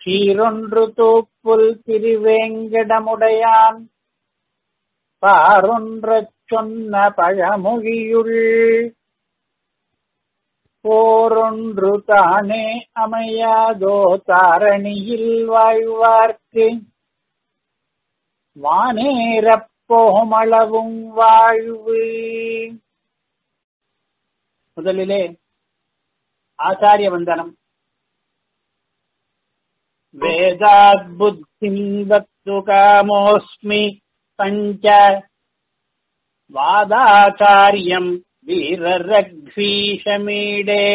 சீரொன்று தூப்புல் திருவேங்கடமுடையான் பாரொன்றச் சொன்ன பழமொழியுள் போரொன்று தானே அமையாதோ தாரணியில் வாழ்வார்க்கு வானேரப் போமளவும் வாழ்வு முதலிலே ஆச்சாரிய வந்தனம் வேதாத் புத்திம் வத்து காமோஸ்மி பஞ்ச வாதாச்சாரியம் வீரரக்ஷீஷமீடே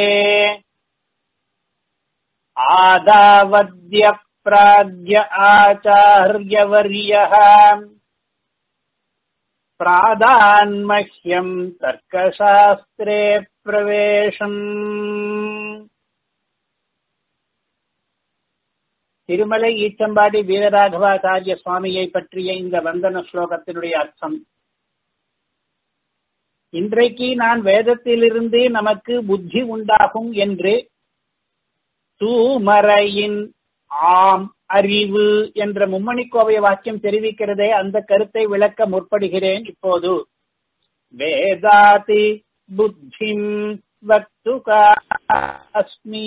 ஆதாவத்ய प्राज्ञ आचार्यवर्यः प्रादान्मह्यम् तर्कशास्त्रे प्रवेशम् திருமலை ஈச்சம்பாடி வீரராகவாச்சாரிய சுவாமியை பற்றிய இந்த வந்தன ஸ்லோகத்தினுடைய அர்த்தம் இன்றைக்கு நான் வேதத்திலிருந்து நமக்கு புத்தி உண்டாகும் என்று தூமறையின் ஆம் அறிவு என்ற மும்மணிக்கோவை வாக்கியம் தெரிவிக்கிறதே அந்த கருத்தை விளக்க முற்படுகிறேன் இப்போது வேதாதி புத்திம் வக்துகாஸ்மி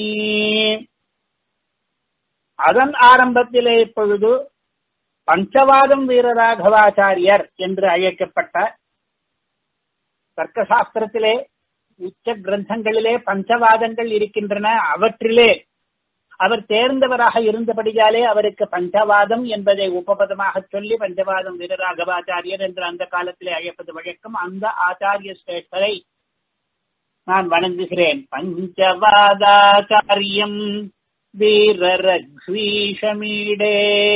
அதன் ஆரம்பத்திலே இப்பொழுது பஞ்சவாதம் வீரராகவாச்சாரியர் என்று அழைக்கப்பட்ட தர்க்கசாஸ்திரத்திலே உச்ச கிரந்தங்களிலே பஞ்சவாதங்கள் இருக்கின்றன அவற்றிலே அவர் தேர்ந்தவராக இருந்தபடியாலே அவருக்கு பஞ்சவாதம் என்பதை உபபதமாக சொல்லி பஞ்சவாதம் வீரராகவாச்சாரியர் என்று அந்த காலத்திலே அழைப்பது வழக்கம் அந்த ஆச்சாரிய சிரேஷ்டரை நான் வணங்குகிறேன் பஞ்சவாதாச்சாரியம் வீரரீஷமீடே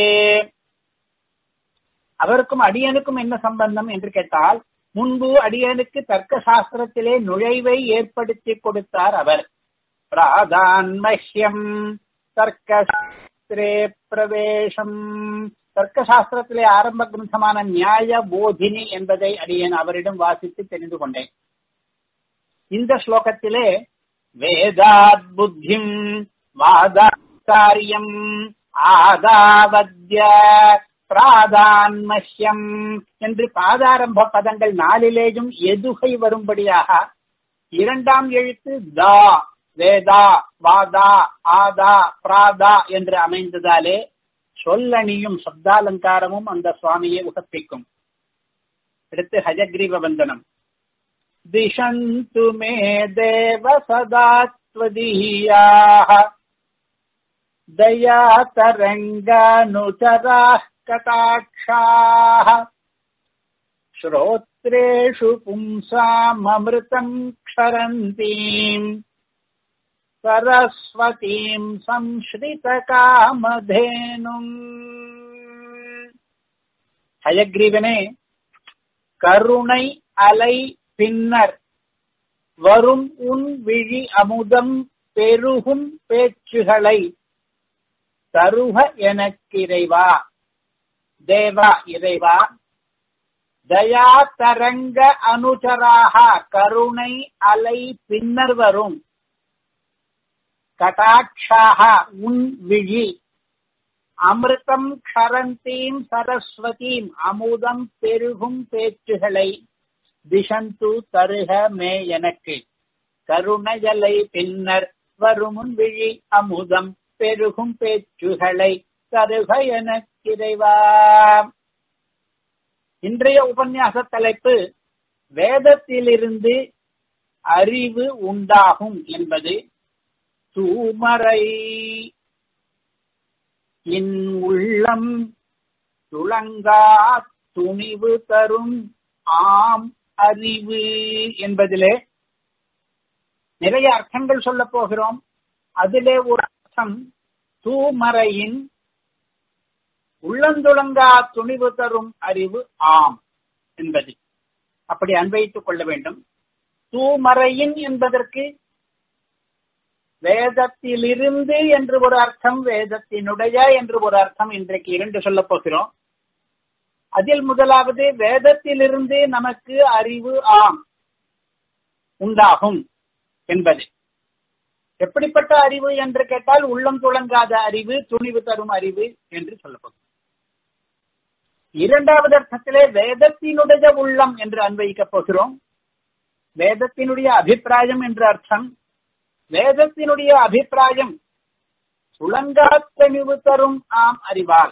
அவருக்கும் அடியனுக்கும் என்ன சம்பந்தம் என்று கேட்டால் முன்பு அடியனுக்கு தர்க்க சாஸ்திரத்திலே நுழைவை ஏற்படுத்தி கொடுத்தார் அவர் பிராதான்மஹ்யம் தர்க்கசாஸ்திரே பிரவேசம் தர்க்கசாஸ்திரத்திலே ஆரம்ப கிரந்தமான நியாய போதினி என்பதை அடியேன் அவரிடம் வாசித்து தெரிந்து கொண்டேன் இந்த ஸ்லோகத்திலே வேதாத் புத்திம் வாதாரியம் ஆதாவத்ய பிராதான்மஹ்யம் என்று பாதாரம்ப பதங்கள் நாளிலேயும் எதுகை வரும்படியாக இரண்டாம் எழுத்து தா வேதா வாதா ஆதா பிராதா என்று அமைந்ததாலே சொல்லணியும் சப்தாலங்காரமும் அந்த சுவாமியை உகப்பிக்கும் அடுத்து ஹஜக்ரீவ வந்தனம் திஷந்து மே தேவ சதாத்வதீயாக दया तरङ्गानुचराः कटाक्षाः श्रोत्रेषु पुंसाममृतम् क्षरन्तीम् सरस्वतीम् संश्रितकामधेनुम् ஹயக்ரீவனே கருணை அலை பின்னர் வரும் உன் விழி அமுதம் பெருகும் பேச்சுகளை தருக எனக்கிறைவா தேவா இறைவா தயா தரங்க அனுச்சராக கருணை அலை பின்னர் வரும் கடாட்சாக உன் விழி அமிர்தம் க்ஷரந்தீம் சரஸ்வதீம் அமுதம் பெருகும் பேச்சுகளை திசந்து தருக மே எனக்கு கருணையலை பின்னர் வருமுன் விழி அமுதம் பெருகும் பேச்சுகளை தருக எனக்கிறைவா இன்றைய உபன்யாச தலைப்பு வேதத்திலிருந்து அறிவு உண்டாகும் என்பது தூமறை இன் உள்ளம் துளங்கா துணிவு தரும் ஆம் அறிவு என்பதிலே நிறைய அர்த்தங்கள் சொல்ல போகிறோம் அதிலே ஒரு அர்த்தம் தூமறையின் உள்ளந்துளங்கா துணிவு தரும் அறிவு ஆம் என்பது அப்படி அன்வைத்துக் கொள்ள வேண்டும் தூமறையின் என்பதற்கு வேதத்திலிருந்து என்று ஒரு அர்த்தம் வேதத்தினுடைய என்று ஒரு அர்த்தம் இன்றைக்கு இரண்டு சொல்ல போகிறோம் அதில் முதலாவது வேதத்திலிருந்து நமக்கு அறிவு ஆம் உண்டாகும் என்பது எப்படிப்பட்ட அறிவு என்று கேட்டால் உள்ளம் துளங்காத அறிவு துணிவு தரும் அறிவு என்று சொல்லப்படும் இரண்டாவது அர்த்தத்திலே வேதத்தினுடைய உள்ளம் என்று அன்வயிக்கப் போகிறோம் வேதத்தினுடைய அபிப்பிராயம் என்று அர்த்தம் வேதத்தினுடைய அபிப்பிராயம் துளங்கா தெளிவு தரும் ஆம் அறிவால்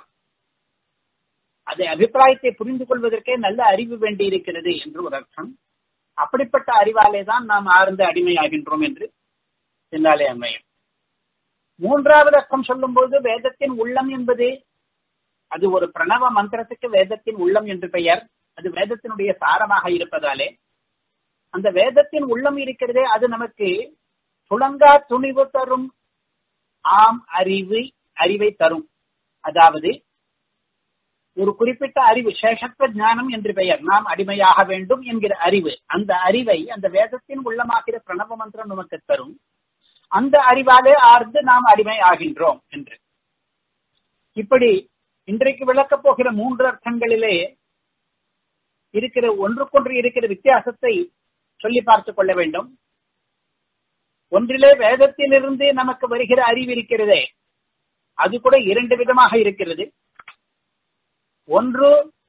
அதை அபிப்பிராயத்தை புரிந்து கொள்வதற்கே நல்ல அறிவு வேண்டி இருக்கிறது என்று ஒரு அர்த்தம் அப்படிப்பட்ட அறிவாலே தான் நாம் ஆழ்ந்த அடிமையாகின்றோம் என்று பின்னாலே அமையும் மூன்றாவது அர்த்தம் சொல்லும்போது வேதத்தின் உள்ளம் என்பது அது ஒரு பிரணவ மந்திரத்துக்கு வேதத்தின் உள்ளம் என்று பெயர் அது வேதத்தினுடைய சாரமாக இருப்பதாலே அந்த வேதத்தின் உள்ளம் இருக்கிறதே அது நமக்கு துளங்கா துணிவு தரும் ஆம் அறிவு அறிவை தரும் அதாவது ஒரு குறிப்பிட்ட அறிவு சேஷத்துவ ஞானம் என்று பெயர் நாம் அடிமையாக வேண்டும் என்கிற அறிவு அந்த அறிவை அந்த வேதத்தின் உள்ளமாகிற பிரணவ மந்திரம் நமக்கு தரும் அந்த அறிவாலே ஆர்ந்து நாம் அடிமை ஆகின்றோம் என்று இப்படி இன்றைக்கு விளக்கப் போகிற மூன்று அர்த்தங்களிலே இருக்கிற ஒன்றுக்கொன்று இருக்கிற வித்தியாசத்தை சொல்லி பார்த்துக் கொள்ள வேண்டும் ஒன்றிலே வேதத்திலிருந்து நமக்கு வருகிற அறிவு இருக்கிறதே அது கூட இரண்டு விதமாக இருக்கிறது ஒன்று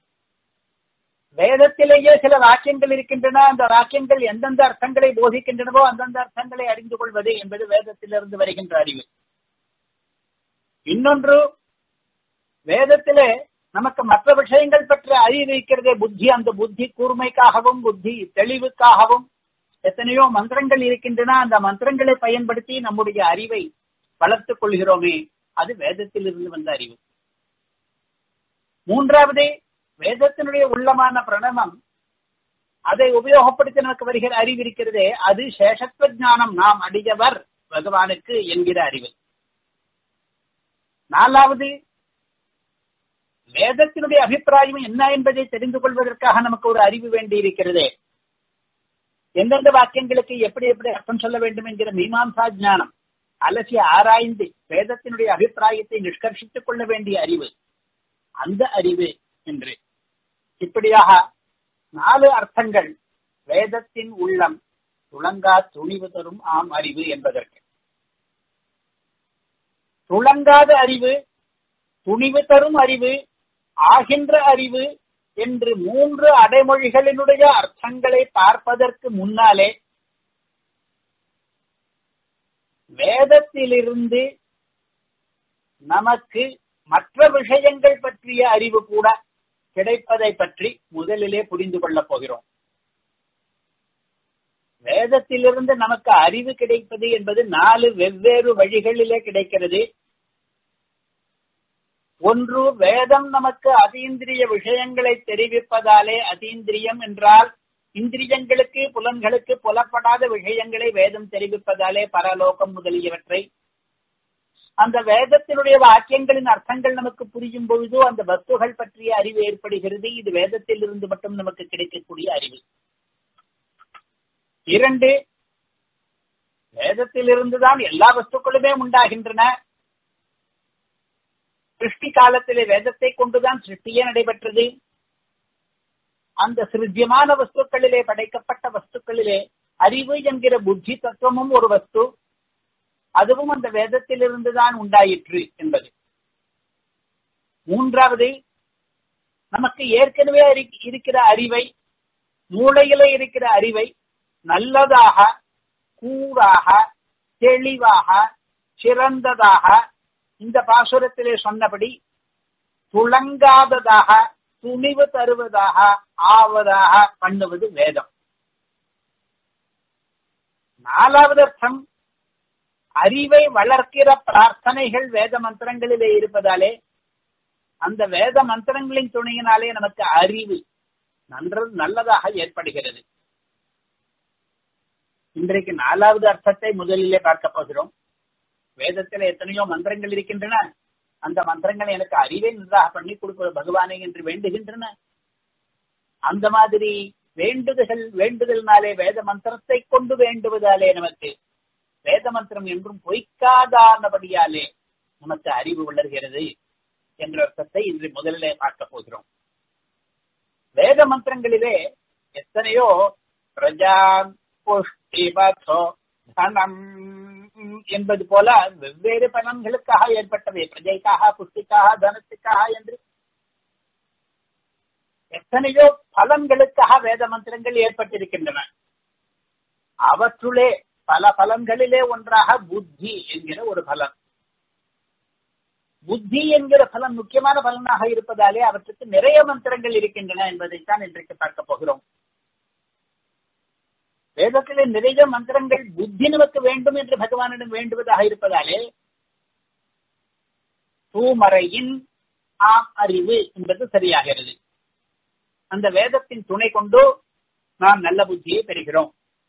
வேதத்திலேயே சில வாக்கியங்கள் இருக்கின்றன அந்த வாக்கியங்கள் எந்தெந்த அர்த்தங்களை போதிக்கின்றனவோ அந்தந்த அர்த்தங்களை அறிந்து கொள்வது என்பது வேதத்திலிருந்து வருகின்ற அறிவு இன்னொன்று வேதத்திலே நமக்கு மற்ற விஷயங்கள் பற்றிய அறிவு இருக்கிறதே புத்தி அந்த புத்தி கூர்மைக்காகவும் புத்தி தெளிவுக்காகவும் எத்தனையோ மந்திரங்கள் இருக்கின்றன அந்த மந்திரங்களை பயன்படுத்தி நம்முடைய அறிவை வளர்த்துக் கொள்கிறோமே அது வேதத்திலிருந்து வந்த அறிவு மூன்றாவது வேதத்தினுடைய உள்ளமான பிரணவம் அதை உபயோகப்படுத்தி நமக்கு வருகிற அறிவு இருக்கிறதே அது சேஷத்துவ ஞானம் நாம் அடியவர் பகவானுக்கு என்கிற அறிவு நாலாவது வேதத்தினுடைய அபிப்பிராயம் என்ன என்பதை தெரிந்து கொள்வதற்காக நமக்கு ஒரு அறிவு வேண்டி இருக்கிறதே எந்தெந்த வாக்கியங்களுக்கு எப்படி எப்படி அர்த்தம் சொல்ல வேண்டும் என்கிற மீமாம்சா ஞானம் அலசி ஆராய்ந்து வேதத்தினுடைய அபிப்பிராயத்தை நிஷ்கர்ஷித்துக் கொள்ள வேண்டிய அறிவு அந்த அறிவு என்று இப்படியாக நாலு அர்த்தங்கள் வேதத்தின் உள்ளம் துளங்கா துணிவு தரும் ஆம் அறிவு என்பதற்கு துளங்காத அறிவு துணிவு தரும் அறிவு ஆகின்ற அறிவு என்று மூன்று அடைமொழிகளினுடைய அர்த்தங்களை பார்ப்பதற்கு முன்னாலே வேதத்திலிருந்து நமக்கு மற்ற விஷயங்கள் பற்றிய அறிவு கூட கிடைப்பதை பற்றி முதலிலே புரிந்து கொள்ளப் போகிறோம் வேதத்திலிருந்து நமக்கு அறிவு கிடைப்பது என்பது நாலு வெவ்வேறு வழிகளிலே கிடைக்கிறது ஒன்று வேதம் நமக்கு அதீந்திரிய விஷயங்களை தெரிவிப்பதாலே அதீந்திரியம் என்றால் இந்திரியங்களுக்கு புலன்களுக்கு புலப்படாத விஷயங்களை வேதம் தெரிவிப்பதாலே பரலோகம் முதலியவற்றை அந்த வேதத்தினுடைய வாக்கியங்களின் அர்த்தங்கள் நமக்கு புரியும் பொழுது அந்த வஸ்துகள் பற்றிய அறிவு ஏற்படுகிறது இது வேதத்தில் இருந்து மட்டும் நமக்கு கிடைக்கக்கூடிய அறிவு இரண்டு வேதத்திலிருந்துதான் எல்லா வஸ்துக்களுமே உண்டாகின்றன சிருஷ்டி காலத்திலே வேதத்தை கொண்டுதான் சிருஷ்டியே நடைபெற்றது அந்த சிருஜ்யமான வஸ்துக்களிலே படைக்கப்பட்ட வஸ்துக்களிலே அறிவு என்கிற புத்தி தத்துவமும் ஒரு வஸ்து அதுவும் அந்த வேதத்திலிருந்து தான் உண்டாயிற்று என்பது மூன்றாவது நமக்கு ஏற்கனவே இருக்கிற அறிவை மூளையில இருக்கிற அறிவை நல்லதாக கூறாக தெளிவாக சிறந்ததாக இந்த பாசுரத்திலே சொன்னபடி துளங்காததாக துணிவு தருவதாக ஆவதாக பண்ணுவது வேதம் நாலாவது அர்த்தம் அறிவை வளர்க்கிற பிரார்த்தனைகள் வேத மந்திரங்களிலே இருப்பதாலே அந்த வேத மந்திரங்களின் துணையினாலே நமக்கு அறிவு நன்று நல்லதாக ஏற்படுகிறது இன்றைக்கு நாலாவது அர்த்தத்தை முதலிலே பார்க்க போகிறோம் வேதத்தில் எத்தனையோ மந்திரங்கள் இருக்கின்றன அந்த மந்திரங்கள் எனக்கு அறிவை நன்றாக பண்ணி கொடுப்பது பகவானே என்று வேண்டுகின்றன அந்த மாதிரி வேண்டுதல் வேண்டுதல்னாலே வேத மந்திரத்தை கொண்டு வேண்டுவதாலே நமக்கு வேத மந்திரம் என்றும் பொய்க்காதானபடியாலே நமக்கு அறிவு வளர்கிறது என்ற அர்த்தத்தை இன்று முதலிலே பார்க்க போகிறோம் வேத மந்திரங்களிலே எத்தனையோ பிரஜா புஷ்டிபதோ தனம் என்பது போல வெவ்வேறு பலன்களுக்காக ஏற்பட்டவை பிரஜைக்காக புஷ்டிக்காக தனத்துக்காக என்று எத்தனையோ பலன்களுக்காக வேத மந்திரங்கள் ஏற்பட்டிருக்கின்றன அவற்றுளே பல பலன்களிலே ஒன்றாக புத்தி என்கிற ஒரு பலன் புத்தி என்கிற பலன் முக்கியமான பலனாக இருப்பதாலே அவற்றுக்கு நிறைய மந்திரங்கள் இருக்கின்றன என்பதைத்தான் இன்றைக்கு பார்க்க போகிறோம் வேதத்திலே நிறைய மந்திரங்கள் புத்தி நமக்கு வேண்டும் என்று பகவானிடம் வேண்டுவதாக இருப்பதாலே தூமறையின் ஆம் அறிவு என்பது சரியாகிறது அந்த வேதத்தின் துணை கொண்டு நாம் நல்ல புத்தியை பெறுகிறோம்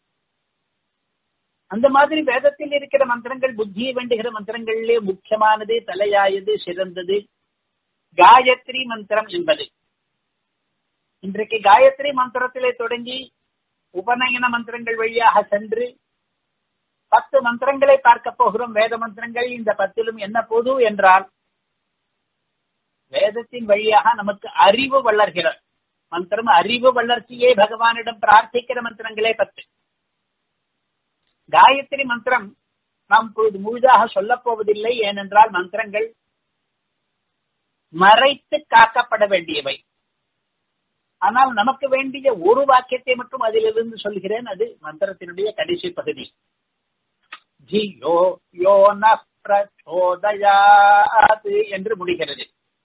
அந்த மாதிரி வேதத்தில் இருக்கிற மந்திரங்கள் புத்தியை வேண்டுகிற மந்திரங்களிலே முக்கியமானது தலையாயது சிறந்தது காயத்ரி மந்திரம் என்பது இன்றைக்கு காயத்ரி மந்திரத்திலே தொடங்கி உபநயன மந்திரங்கள் வழியாக சென்று பத்து மந்திரங்களை பார்க்க போகிறோம் வேத மந்திரங்கள் இந்த பத்திலும் என்ன பொது என்றால் வேதத்தின் வழியாக நமக்கு அறிவு வளர்கிற மந்திரம் அறிவு வளர்ச்சியே பகவானிடம் பிரார்த்திக்கிற மந்திரங்களே பத்து காயத்ரி மந்திரம் நாம் இப்பொழுது முழுதாக சொல்லப் போவதில்லை ஏனென்றால் மந்திரங்கள் மறைத்து காக்கப்பட வேண்டியவை ஆனால் நமக்கு வேண்டிய ஒரு வாக்கியத்தை மட்டும் அதிலிருந்து சொல்கிறேன் அது மந்திரத்தினுடைய கடைசி பகுதி ஜியோ யோன பிரச்சோதயாது என்று முடிகிறது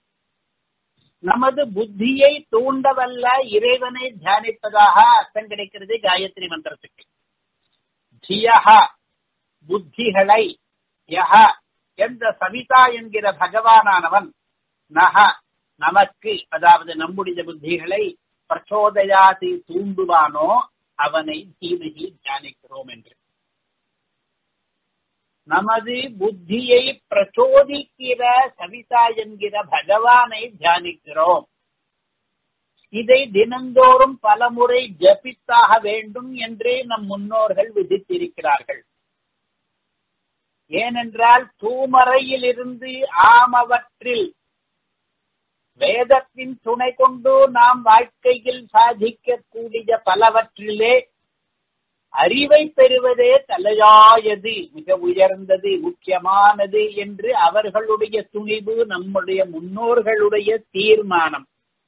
நமது புத்தியை தூண்டவல்ல இறைவனை தியானிப்பதாக அர்த்தம் கிடைக்கிறது காயத்ரி மந்திரத்துக்கு ஜியஹ புத்திகளை யஹ என்ற சவிதா என்கிற பகவானானவன் நக நமக்கு அதாவது நம்முடைய புத்திகளை பிரச்சோதயாதி தூண்டுவானோ அவனை தீமையை தியானிக்கிறோம் என்று நமது புத்தியை பிரச்சோதிக்கிற சவிதா என்கிற பகவானை தியானிக்கிறோம் இதை தினந்தோறும் பலமுறை ஜபித்தாக வேண்டும் என்றே நம் முன்னோர்கள் விதித்திருக்கிறார்கள் ஏனென்றால் தூமறையிலிருந்து ஆமவற்றில் வேதத்தின் துணை கொண்டு நாம் வாழ்க்கையில் சாதிக்கக்கூடிய பலவற்றிலே அறிவை பெறுவதே தலையாயது மிக உயர்ந்தது முக்கியமானது என்று அவர்களுடைய துணிவு நம்முடைய முன்னோர்களுடைய தீர்மானம்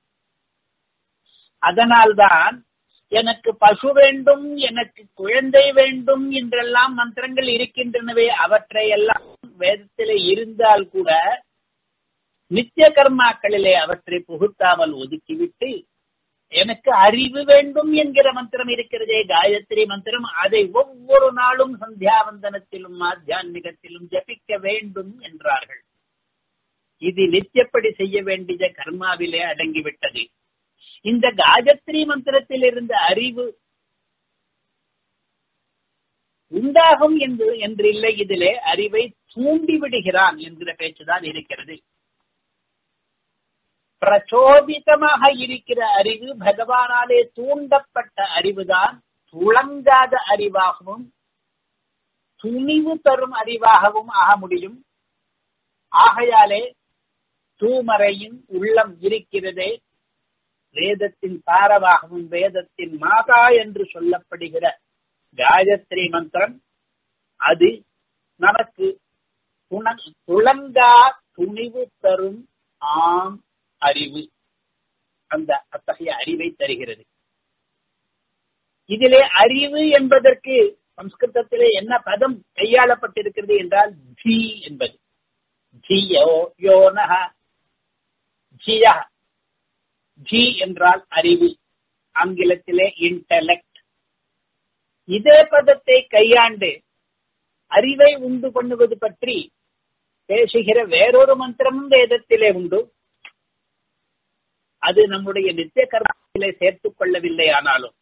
அதனால்தான் எனக்கு பசு வேண்டும் எனக்கு குழந்தை வேண்டும் என்றெல்லாம் மந்திரங்கள் இருக்கின்றனவே அவற்றை எல்லாம் வேதத்திலே இருந்தால் கூட நித்திய கர்மாக்களிலே அவற்றை புகுத்தாமல் ஒதுக்கிவிட்டு எனக்கு அறிவு வேண்டும் என்கிற மந்திரம் இருக்கிறதே காயத்ரி மந்திரம் அதை ஒவ்வொரு நாளும் சந்தியாவந்தனத்திலும் ஆத்தியான்மிகத்திலும் ஜபிக்க வேண்டும் என்றார்கள் இது நித்தியப்படி செய்ய வேண்டிய கர்மாவிலே அடங்கிவிட்டது இந்த காயத்ரி மந்திரத்தில் இருந்த அறிவு உண்டாகும் என்று என்று இல்லை இதிலே அறிவை தூண்டி விடுகிறான் என்கிற பேச்சுதான் இருக்கிறது பிரச்சோதிதமாக இருக்கிற அறிவு பகவானாலே தூண்டப்பட்ட அறிவுதான் துளங்காத அறிவாகவும் துணிவு தரும் அறிவாகவும் ஆக முடியும் ஆகையாலே தூமறையின் உள்ளம் இருக்கிறதே வேதத்தின் சாரவாகவும் வேதத்தின் மாதா என்று சொல்லப்படுகிற காயத்ரி மந்திரம் அது நமக்கு துளங்கா துணிவு தரும் ஆம் அறிவு அந்த அத்தகைய அறிவை தருகிறது இதிலே அறிவு என்பதற்கு சம்ஸ்கிருதத்திலே என்ன பதம் கையாளப்பட்டிருக்கிறது என்றால் ஜி என்பது ஜியோ யோனஹ ஜிய ஜி என்றால் அறிவு ஆங்கிலத்திலே இன்டலெக்ட் இதே பதத்தை கையாண்டு அறிவை உண்டு பண்ணுவது பற்றி பேசுகிற வேறொரு மந்திரமும் வேதத்திலே உண்டு அது நம்முடைய நித்திய கர்மத்திலே சேர்த்துக் கொள்ளவில்லை ஆனாலும்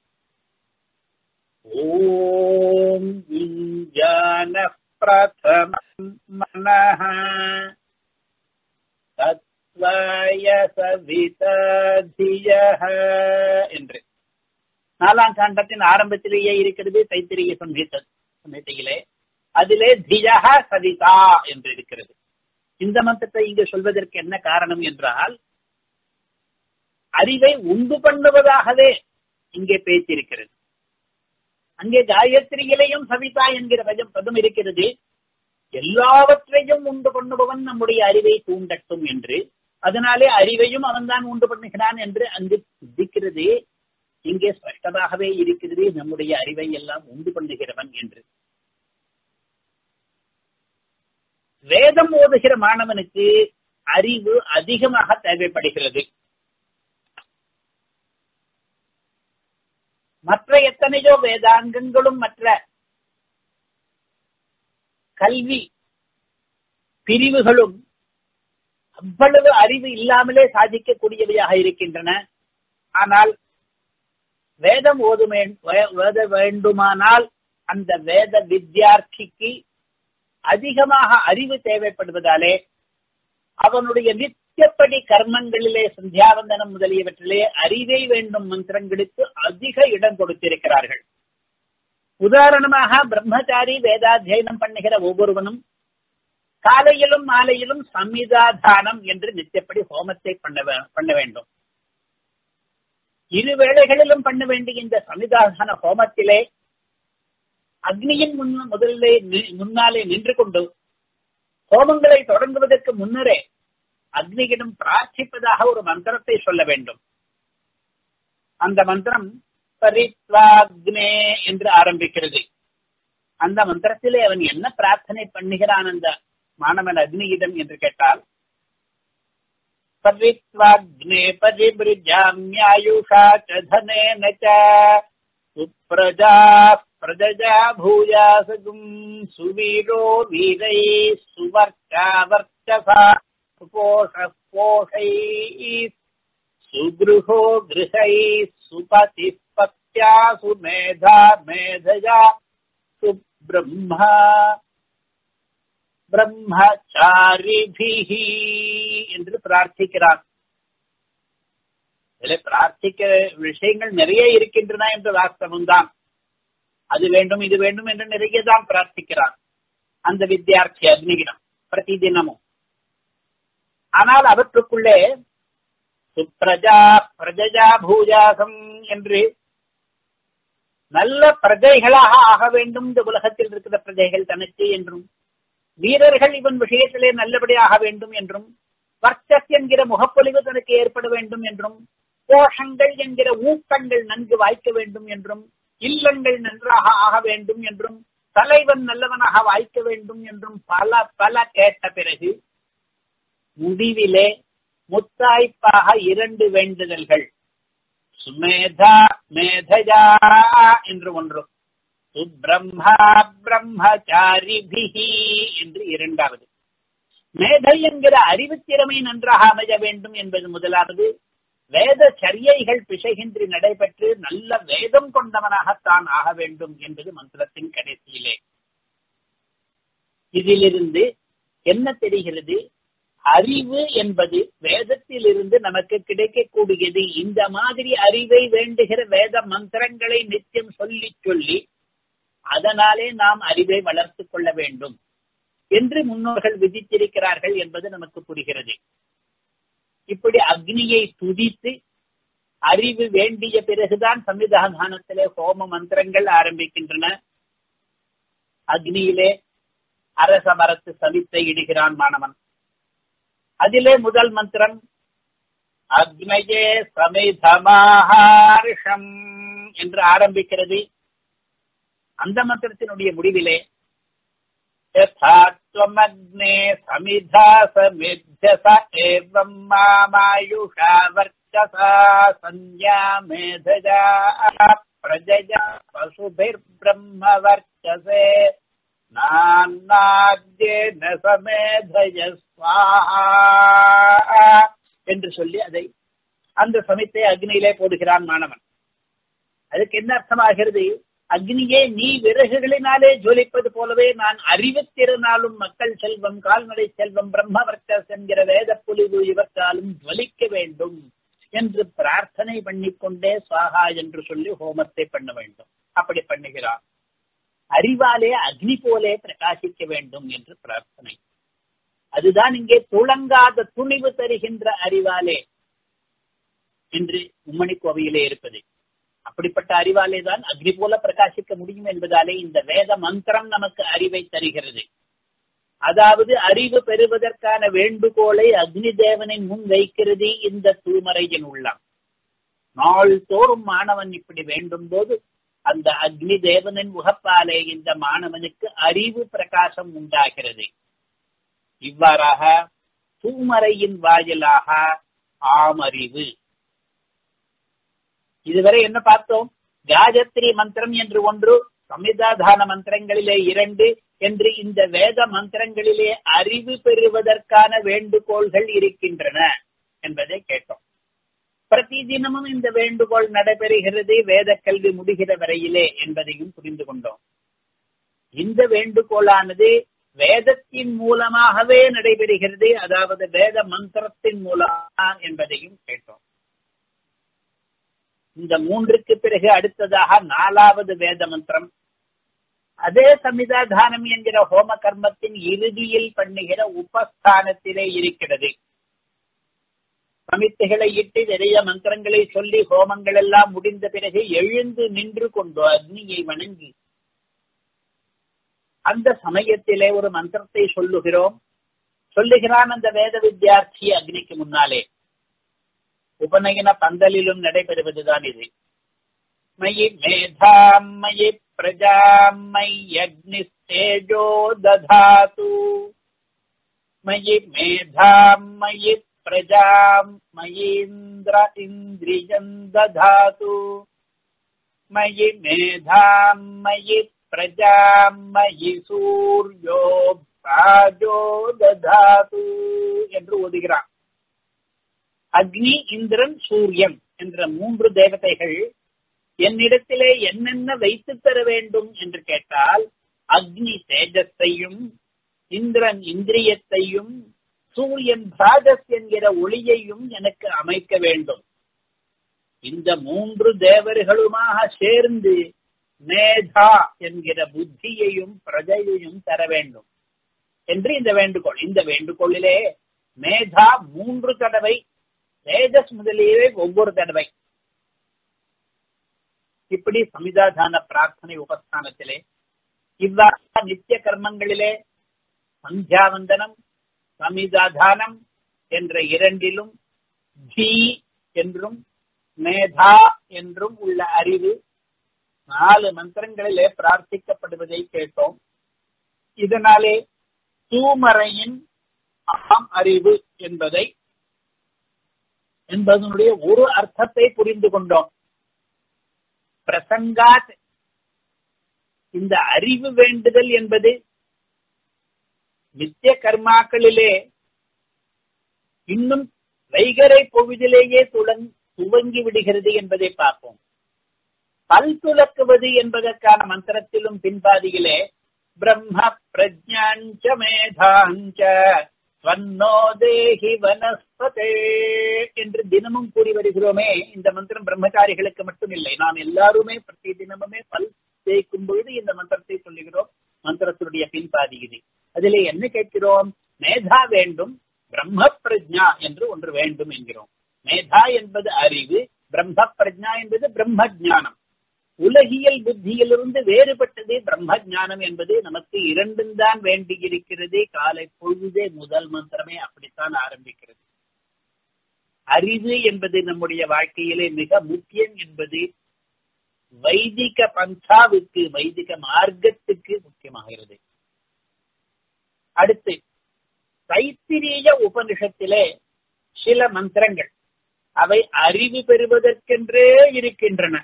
ஓம் இஞ்சான பிரதமம் மனஹ தத்வய சவிததியஹ என்று நாலாம் காண்டத்தின் ஆரம்பத்திலேயே இருக்கிறது தைத்திரிய சம்ஹித சம்ஹிதையிலே அதிலே தியஹ சவிதா என்று இருக்கிறது இந்த மந்திரத்தை இங்கு சொல்வதற்கு என்ன காரணம் என்றால் அறிவை உண்டு பண்ணுவதாகவே இங்கே பேச்சிருக்கிறது அங்கே காயத்ரியிலையும் சவிதா என்கிற பதம் பதம் இருக்கிறது எல்லாவற்றையும் உண்டு பண்ணுபவன் நம்முடைய அறிவை தூண்டட்டும் என்று அதனாலே அறிவையும் அவன்தான் உண்டு பண்ணுகிறான் என்று அங்கு சித்திக்கிறது இங்கே ஸ்பஷ்டமாகவே இருக்கிறது நம்முடைய அறிவை எல்லாம் உண்டு பண்ணுகிறவன் என்று வேதம் ஓதுகிற மாணவனுக்கு அறிவு அதிகமாக தேவைப்படுகிறது மற்ற எத்தனையோ வேதாங்கங்களும் மற்ற கல்வி பிரிவுகளும் அவ்வளவு அறிவு இல்லாமலே சாதிக்கக்கூடியவையாக இருக்கின்றன ஆனால் வேதம் ஓதுமே வேத வேண்டுமானால் அந்த வேத வித்யார்த்திக்கு அதிகமாக அறிவு தேவைப்படுவதாலே அவனுடைய நித்தியப்படி கர்மங்களிலே சந்தியாவந்தனம் முதலியவற்றிலே அறிவை வேண்டும் மந்திரங்களுக்கு அதிக இடம் கொடுத்திருக்கிறார்கள் உதாரணமாக பிரம்மச்சாரி வேதாத்தியனம் பண்ணுகிற ஒவ்வொருவனும் காலையிலும் மாலையிலும் சமிதாதானம் என்று நித்தியப்படி ஹோமத்தை பண்ண பண்ண வேண்டும் இரு வேளைகளிலும் பண்ண வேண்டிய இந்த சமிதாதான ஹோமத்திலே அக்னியின் முன் முதலிலே முன்னாலே நின்று கொண்டு ஹோமங்களை தொடங்குவதற்கு முன்னரே அக்னியிடம் பிரார்த்திப்பதாக ஒரு மந்திரத்தை சொல்ல வேண்டும் அந்த மந்திரம் பரித்வாக்னே என்று ஆரம்பிக்கிறது அந்த மந்திரத்திலே அவன் என்ன பிரார்த்தனை பண்ணுகிறான் அந்த மாணவன் அக்னியிடம் என்று கேட்டால் பரித்வாக்னே பரிபிருஜாமியாயுஷா தனேன சுப்ரஜா பிரஜா பூயாசகும் சுவீரோ வீரை சுவர்ச்சா வர்ச்சசா போஷ போஷை சுகிருஹோ கிருஹை சுபதி பத்யா சுமேதா மேதயா சுப்ரம்மா பிரம்மச்சாரிபிஹி என்று பிரார்த்திக்கிறான் இதில் பிரார்த்திக்க விஷயங்கள் நிறைய இருக்கின்றன என்ற வாஸ்தவம் தான் அது வேண்டும் இது வேண்டும் என்று நிறைய தான் பிரார்த்திக்கிறான் அந்த வித்தியார்த்தி அக்னிகிடம் பிரதி தினமும் ஆனால் அவற்றுக்குள்ளே சுப்ரஜா பிரஜா பூஜாசம் என்று நல்ல பிரஜைகளாக ஆக வேண்டும் இந்த உலகத்தில் இருக்கிற பிரஜைகள் தனக்கு என்றும் வீரர்கள் இவன் விஷயத்திலே நல்லபடியாக வேண்டும் என்றும் வர்ச்சஸ் என்கிற முகப்பொலிவு தனக்கு ஏற்பட வேண்டும் என்றும் கோஷங்கள் என்கிற ஊக்கங்கள் நன்கு வாய்க்க வேண்டும் என்றும் இல்லங்கள் நன்றாக ஆக வேண்டும் என்றும் தலைவன் நல்லவனாக வாய்க்க வேண்டும் என்றும் பல பல கேட்ட பிறகு முடிவிலே முத்தாய்ப்பாக இரண்டு வேண்டுதல்கள் சுமேதா மேதஜா என்று ஒன்று சுப்ரம்மா பிரம்மச்சாரிபிகி என்று இரண்டாவது மேதை என்கிற அறிவுத்திறமை நன்றாக அமைய வேண்டும் என்பது முதலாவது வேத சரியைகள் பிசைகின்றி நடைபெற்று நல்ல வேதம் கொண்டவனாகத்தான் ஆக வேண்டும் என்பது மந்திரத்தின் கடைசியிலே இதிலிருந்து என்ன தெரிகிறது அறிவு என்பது வேதத்திலிருந்து நமக்கு கிடைக்கக்கூடியது இந்த மாதிரி அறிவை வேண்டுகிற வேத மந்திரங்களை நித்தியம் சொல்லி சொல்லி அதனாலே நாம் அறிவை வளர்த்துக் கொள்ள வேண்டும் என்று முன்னோர்கள் விதித்திருக்கிறார்கள் என்பது நமக்கு புரிகிறது இப்படி அக்னியை துதித்து அறிவு வேண்டிய பிறகுதான் சம்விதானத்திலே ஹோம மந்திரங்கள் ஆரம்பிக்கின்றன அக்னியிலே அரச மரத்து சவித்தை இடுகிறான் மாணவன் அதிலே முதல் மந்திரம் அக்னயே சமிதமாஹாரிஷம் என்று ஆரம்பிக்கிறது அந்த மந்திரத்தினுடைய முடிவிலே यथात्वमग्ने समिधा समिध्यस एवं मामायुषा वर्चसा संज्ञा मेधजा प्रजया पशुभिर्ब्रह्म वर्चसे நான்னாத்யேன சமேதய ஸ்வாஹா என்று சொல்லி அதை அந்த சமயத்தை அக்னியிலே போடுகிறான் மாணவன் அதுக்கு என்ன அர்த்தமாகிறது அக்னியே நீ விறகுகளினாலே ஜொலிப்பது போலவே நான் அறிவுத்திறனாலும் மக்கள் செல்வம் கால்நடை செல்வம் பிரம்மவர்க்கஸ் என்கிற வேத புலிவு இவற்றாலும் ஜொலிக்க வேண்டும் என்று பிரார்த்தனை பண்ணிக்கொண்டே சுவாகா என்று சொல்லி ஹோமத்தை பண்ண வேண்டும் அப்படி பண்ணுகிறான் அறிவாலே அக்னி போலே பிரகாசிக்க வேண்டும் என்று பிரார்த்தனை அதுதான் இங்கே துளங்காத துணிவு தருகின்ற அறிவாலே என்று உம்மணி கோவையிலே இருப்பது அப்படிப்பட்ட அறிவாலே தான் அக்னி போல பிரகாசிக்க முடியும் என்பதாலே இந்த வேத மந்திரம் நமக்கு அறிவை தருகிறது அதாவது அறிவு பெறுவதற்கான வேண்டுகோளை அக்னி தேவனின் முன் வைக்கிறது இந்த தூமறையின் உள்ளம் நாள்தோறும் மாணவன் இப்படி வேண்டும் போது அந்த அக்னி தேவனின் முகப்பாலே இந்த மாணவனுக்கு அறிவு பிரகாசம் உண்டாகிறது இவ்வாறாக தூமறையின் வாயிலாக ஆமறிவு இதுவரை என்ன பார்த்தோம் காயத்ரி மந்திரம் என்று ஒன்று சமிதாதான மந்திரங்களிலே இரண்டு என்று இந்த வேத மந்திரங்களிலே அறிவு பெறுவதற்கான வேண்டுகோள்கள் இருக்கின்றன என்பதை கேட்டோம் பிரதி தினமும் இந்த வேண்டுகோள் நடைபெறுகிறது வேத கல்வி முடிகிற வரையிலே என்பதையும் புரிந்து கொண்டோம் இந்த வேண்டுகோளானது வேதத்தின் மூலமாகவே நடைபெறுகிறது அதாவது வேத மந்திரத்தின் மூலமா என்பதையும் கேட்டோம் இந்த மூன்றுக்கு பிறகு அடுத்ததாக நாலாவது வேத மந்திரம் அதே சமிதாதானம் என்கிற ஹோம கர்மத்தின் இறுதியில் பண்ணுகிற உபஸ்தானத்திலே இருக்கிறது சமித்தைகளை இட்டு நிறைய மந்திரங்களை சொல்லி ஹோமங்கள் எல்லாம் முடிந்த பிறகு எழுந்து நின்று கொண்டு அக்னியை வணங்கி அந்த சமயத்திலே ஒரு மந்திரத்தை சொல்லுகிறோம் சொல்லுகிறான் அந்த வேத வித்தியார்த்தி அக்னிக்கு முன்னாலே உபநயன பந்தலிலும் நடைபெறுவதுதான் இது மயி மேதாம் மயி பிரஜாம் மயி அக்னிஸ்தேஜோ ததாது மயி மேதாம் மயி பிரஜாம் மயீந்திர இந்திரியம் ததாது மயி மேதாம் மயி பிரஜாம் மயி சூர்யோ ராஜோ ததாது என்று ஓதுகிறான் அக்னி இந்திரன் சூரியன் என்ற மூன்று தேவதைகள் என்னிடத்திலே என்னென்ன வைத்து தர வேண்டும் என்று கேட்டால் அக்னி தேஜஸையும் இந்திரன் இந்திரியத்தையும் சூரியன் பிராஜஸ் என்கிற ஒளியையும் எனக்கு அமைக்க வேண்டும் இந்த மூன்று தேவர்களுமாக சேர்ந்து மேதா என்கிற புத்தியையும் பிரஜையையும் தர வேண்டும் என்று இந்த வேண்டுகோள் இந்த வேண்டுகோளிலே மேதா மூன்று தடவை தேஜஸ் முதலியவை ஒவ்வொரு தடவை இப்படி சமிதாதான பிரார்த்தனை உபஸ்தானத்திலே இவ்வாறு நித்திய கர்மங்களிலே சந்தியாவந்தனம் சமிதாதானம் என்ற இரண்டிலும் ஜி என்றும் மேதா என்றும் உள்ள அறிவு நாலு மந்திரங்களிலே பிரார்த்திக்கப்படுவதை கேட்டோம் இதனாலே தூமறையின் ஆம் அறிவு என்பதை என்பதனுடைய ஒரு அர்த்தத்தை புரிந்து கொண்டோம் பிரசங்காத் இந்த அறிவு வேண்டுதல் என்பது நித்திய கர்மாக்களிலே இன்னும் வைகரை பொழுதிலேயே துளங் துவங்கி விடுகிறது என்பதை பார்ப்போம் பல் துலக்குவது என்பதற்கான மந்திரத்திலும் பின்பாதியிலே பிரம்ம பிரஜாஞ்ச மேதாஞ்ச ஸ்வன்னோ தேஹி வனஸ்பதே என்று தினமும் கூறி வருகிறோமே இந்த மந்திரம் பிரம்மச்சாரிகளுக்கு மட்டும் இல்லை நாம் எல்லாருமே பிரதி தினமுமே பல் தேய்க்கும் பொழுது இந்த மந்திரத்தை சொல்லுகிறோம் மந்திரத்தினுடைய பின்பாதி இது அதிலே என்ன கேட்கிறோம் மேதா வேண்டும் பிரம்ம பிரஜா என்று ஒன்று வேண்டும் என்கிறோம் மேதா என்பது அறிவு பிரம்ம பிரஜா என்பது பிரம்ம ஜானம் உலகியல் புத்தியிலிருந்து வேறுபட்டது பிரம்ம ஜானம் என்பது நமக்கு இரண்டும் தான் வேண்டி இருக்கிறது காலை பொழுதே முதல் மந்திரமே அப்படித்தான் ஆரம்பிக்கிறது அறிவு என்பது நம்முடைய வாழ்க்கையிலே மிக முக்கியம் என்பது வைதிக பந்தாவுக்கு வைதிக மார்க்கத்துக்கு முக்கியமாகிறது அடுத்து தைத்திரிய உபனிஷத்திலே சில மந்திரங்கள் அவை அறிவு பெறுவதற்கென்றே இருக்கின்றன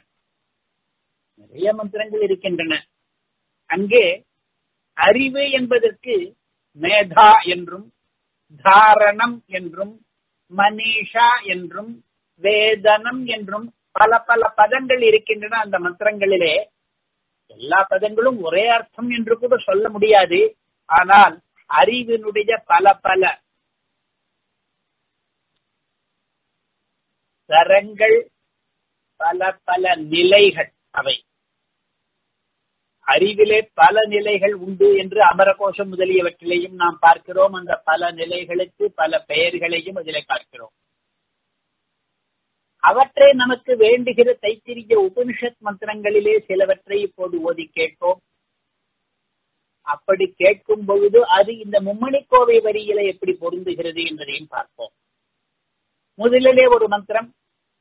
நிறைய மந்திரங்கள் இருக்கின்றன அங்கே அறிவு என்பதற்கு மேதா என்றும் தாரணம் என்றும் மனிஷா என்றும் வேதனம் என்றும் பல பல பதங்கள் இருக்கின்றன அந்த மந்திரங்களிலே எல்லா பதங்களும் ஒரே அர்த்தம் என்று கூட சொல்ல முடியாது ஆனால் அறிவினுடைய பல பல தரங்கள் பல பல நிலைகள் அவை அறிவிலே பல நிலைகள் உண்டு என்று அமரகோஷம் முதலியவற்றிலேயும் நாம் பார்க்கிறோம் அந்த பல நிலைகளுக்கு பல பெயர்களையும் அதிலே பார்க்கிறோம் அவற்றை நமக்கு வேண்டுகிற தைத்திரிய உபனிஷத் மந்திரங்களிலே சிலவற்றை இப்போது ஓதி கேட்போம் அப்படி கேட்கும் பொழுது அது இந்த மும்மணி கோவை வரியில எப்படி பொருந்துகிறது என்பதையும் பார்ப்போம் முதலிலே ஒரு மந்திரம்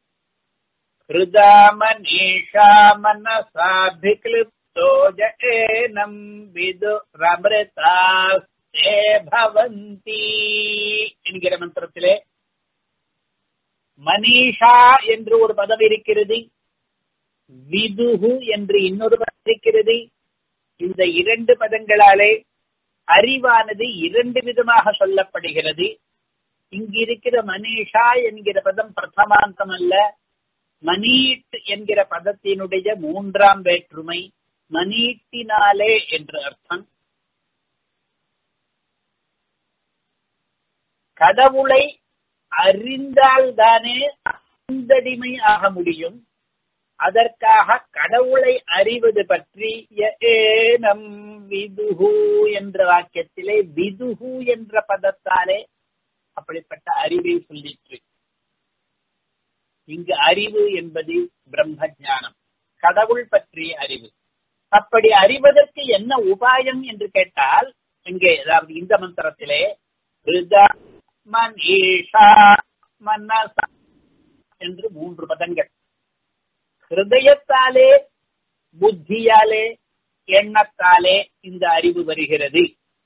ஹிருதாமனீஷா மனசாபிக்லிப்தோ ஜேனம் விது ரமரதாஸ்தே பவந்தி என்கிற மந்திரத்திலே மனிஷா என்று ஒரு பதம் இருக்கிறது விதுகு என்று இன்னொரு பதம் இருக்கிறது இந்த இரண்டு பதங்களாலே அறிவானது இரண்டு விதமாக சொல்லப்படுகிறது இங்கு இருக்கிற மனிஷா என்கிற பதம் பிரதமாந்தம் அல்ல மணீட் என்கிற பதத்தினுடைய மூன்றாம் வேற்றுமை மணீட்டினாலே என்று அர்த்தம் கடவுளை அறிந்தால்தானே அந்தடிமை ஆக முடியும் அதற்காக கடவுளை அறிவது பற்றி ஏனம் விதுகு என்ற வாக்கியத்திலே விதுகு என்ற பதத்தாலே அப்படிப்பட்ட அறிவை சொல்லிற்று இங்கு அறிவு என்பது பிரம்ம ஞானம் கடவுள் பற்றிய அறிவு அப்படி அறிவதற்கு என்ன உபாயம் என்று கேட்டால் இங்கே அதாவது இந்த மந்திரத்திலே மனீஷா மனசா என்று மூன்று பதங்கள் ஹிருதயத்தாலே புத்தியாலே எண்ணத்தாலே இந்த அறிவு வருகிறது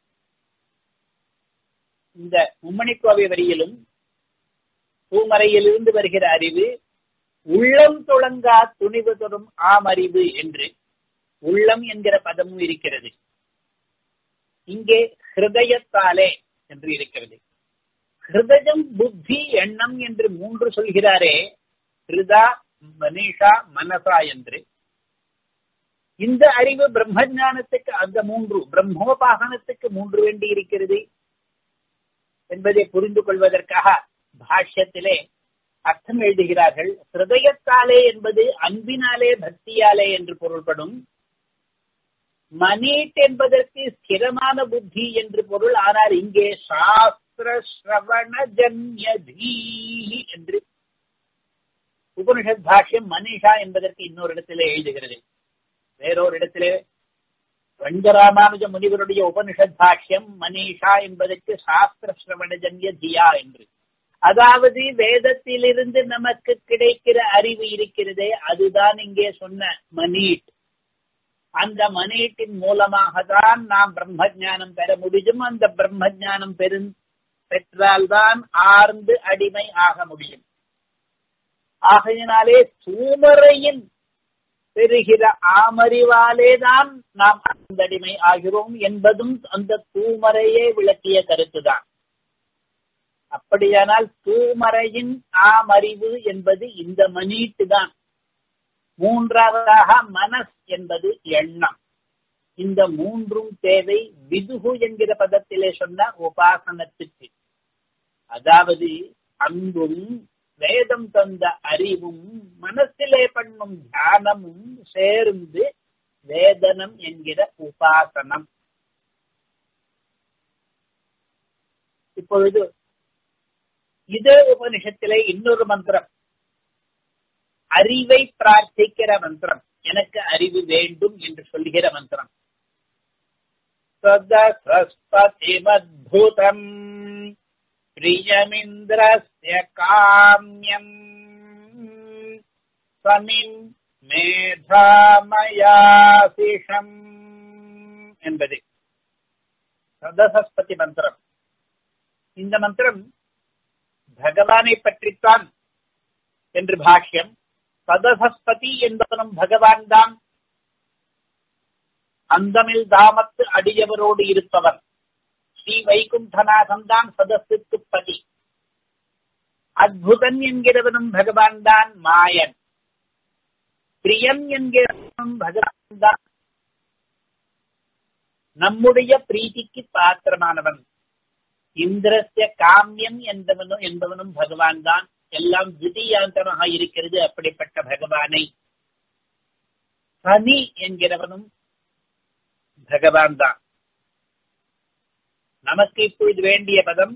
இந்த மும்மணிக்கோவை வரியிலும் பூமறையிலிருந்து வருகிற அறிவு உள்ளம் துளங்கா துணிவு தொடும் ஆம் அறிவு என்று உள்ளம் என்கிற பதமும் இருக்கிறது இங்கே ஹிருதயத்தாலே என்று இருக்கிறது ஹிருதயம் புத்தி எண்ணம் என்று மூன்று சொல்கிறாரே ஹிருதா மனிஷா மனசா என்று இந்த அறிவு பிரம்ம ஞானத்துக்கு அந்த மூன்று பிரம்மோபாசனத்துக்கு மூன்று வேண்டி இருக்கிறது என்பதை புரிந்து கொள்வதற்காக பாஷ்யத்திலே அர்த்தம் எழுதுகிறார்கள் ஹிருதயத்தாலே என்பது அன்பினாலே பக்தியாலே என்று பொருள்படும் மனீட் என்பதற்கு ஸ்திரமான புத்தி என்று பொருள் ஆனால் இங்கே சாஸ்திர ஸ்ரவண ஜன்யதீ என்று உபனிஷத் பாஷ்யம் மனிஷா என்பதற்கு இன்னொரு இடத்திலே எழுதுகிறது வேறொரு இடத்திலே ரங்கராமானுஜ முனிவருடைய உபனிஷத் பாஷ்யம் மனிஷா என்பதற்கு சாஸ்திர ஸ்ரவண ஜன்ய தியா என்று அதாவது வேதத்திலிருந்து நமக்கு கிடைக்கிற அறிவு இருக்கிறதே அதுதான் இங்கே சொன்ன மனீட் அந்த மனீட்டின் மூலமாக தான் நாம் பிரம்ம ஜானம் பெற முடியும் அந்த பிரம்ம ஜானம் பெரு பெற்றால்தான் ஆர்ந்து அடிமை ஆக முடியும் ஆகையினாலே தூமறையின் பெறுகிற ஆமறிவாலே தான் நாம் அந்த அடிமை ஆகிறோம் என்பதும் அந்த தூமறையே விளக்கிய கருத்துதான் அப்படியானால் தூமறையின் ஆமறிவு என்பது இந்த மணீட்டு தான் மூன்றாவதாக மனஸ் என்பது எண்ணம் இந்த மூன்றும் தேவை விதுகு என்கிற பதத்திலே சொன்ன உபாசனத்துக்கு அதாவது அன்பும் வேதம் தந்த அறிவும் மனசிலே பண்ணும் தியானமும் சேர்ந்து வேதனம் என்கிற உபாசனம் இப்பொழுது இதே உபனிஷத்திலே இன்னொரு மந்திரம் அறிவை பிரார்த்திக்கிற மந்திரம் எனக்கு அறிவு வேண்டும் என்று சொல்லுகிற மந்திரம் சதசஸ்பதிமத்புதம் பிரியமிந்திரஸ்ய காமியம் சமிம் மேதாமயாசிஷம் என்பது சதசஸ்பதி மந்திரம் இந்த மந்திரம் பகவானை பற்றித்தான் என்று பாஷ்யம் சதசஸ்பதி என்பவனும் பகவான் தான் அந்தமில் தாமத்து அடியவரோடு இருப்பவர் ஸ்ரீ வைகுண்டநாதன் தான் சதசுக்கு பதி அத்புதன் என்கிறவனும் பகவான் தான் மாயன் பிரியன் என்கிறவனும் பகவான் தான் நம்முடைய பிரீத்திக்கு பாத்திரமானவன் இந்திரஸ்ய காமியம் என்பவனும் என்பவனும் பகவான் தான் எல்லாம் திடீயாந்தமாக இருக்கிறது அப்படிப்பட்ட பகவானை சனி என்கிறவனும் பகவான் தான் நமக்கு இப்பொழுது வேண்டிய பதம்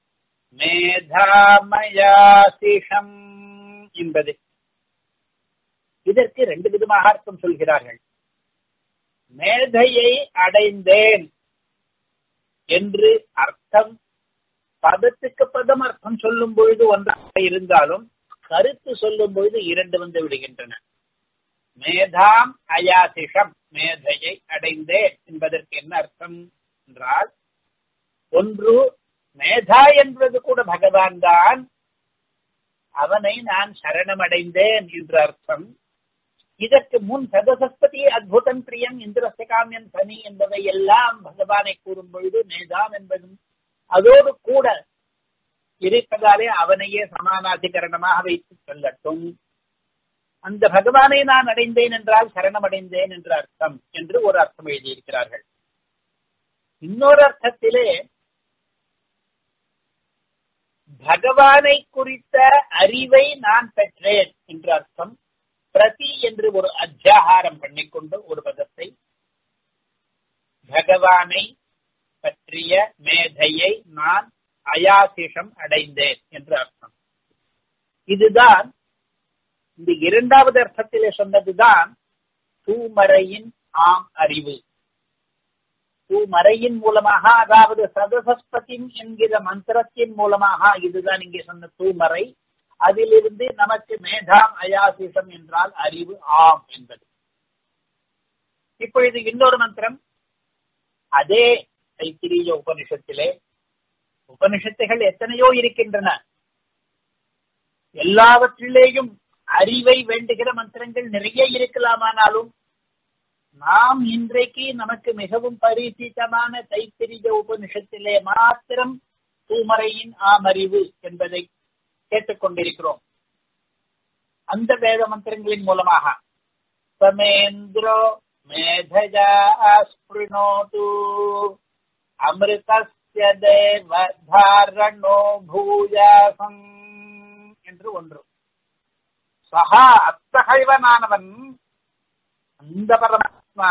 மேதாமயாசிஷம் என்பது இதற்கு ரெண்டு விதமாக அர்த்தம் சொல்கிறார்கள் மேதையை அடைந்தேன் என்று அர்த்தம் பதத்துக்கு பதம் அர்த்தம் சொல்லும் பொழுது ஒன்றாக இருந்தாலும் கருத்து சொல்லும் பொழுது இரண்டு வந்து விடுகின்றன மேதாம் அயாசிஷம் மேதையை அடைந்தேன் என்பதற்கு என்ன அர்த்தம் என்றால் ஒன்று மேதா என்பது கூட பகவான் தான் அவனை நான் சரணமடைந்தேன் என்ற அர்த்தம் இதற்கு முன் சதசஸ்பதி அத்புதம் பிரியம் இந்திரச காமியம் சனி என்பதை எல்லாம் பகவானை கூறும் பொழுது மேதாம் என்பதும் அதோடு கூட இருப்பதாலே அவனையே சமானாதிகரணமாக வைத்து சொல்லட்டும் அந்த பகவானை நான் அடைந்தேன் என்றால் சரணமடைந்தேன் என்ற அர்த்தம் என்று ஒரு அர்த்தம் எழுதியிருக்கிறார்கள் இன்னொரு அர்த்தத்திலே பகவானை குறித்த அறிவை நான் பெற்றேன் என்ற அர்த்தம் பிரதி என்று ஒரு அத்தியாகாரம் பண்ணிக்கொண்டு ஒரு பதத்தை பகவானை பற்றிய மேதையை நான் அயாசிஷம் அடைந்தேன் என்று அர்த்தம் இதுதான் இந்த இரண்டாவது அர்த்தத்திலே சொன்னதுதான் தூமறையின் ஆம் அறிவு தூமறையின் மூலமாக அதாவது சதசஸ்பதின் என்கிற மந்திரத்தின் மூலமாக இதுதான் இங்கே சொன்ன தூமறை அதிலிருந்து நமக்கு மேதாம் அயாசிஷம் என்றால் அறிவு ஆம் என்பது இப்பொழுது இன்னொரு மந்திரம் அதே தைத்திரிய உபனிஷத்திலே உபனிஷத்துகள் எத்தனையோ இருக்கின்றன எல்லாவற்றிலேயும் அறிவை வேண்டுகிற மந்திரங்கள் நிறைய இருக்கலாமானாலும் நாம் இன்றைக்கு நமக்கு மிகவும் பரிசித்தமான தைத்திரிய உபனிஷத்திலே மாத்திரம் தூமறையின் ஆமறிவு என்பதை கேட்டுக்கொண்டிருக்கிறோம் அந்த வேத மந்திரங்களின் மூலமாக சமேந்திரோ மேதஜா ஸ்பிருணோது அமிர்தஸ்ய தேவதாரணோ பூயாசம் என்று ஒன்று சகா அத்தகைவனானவன் அந்த பரமாத்மா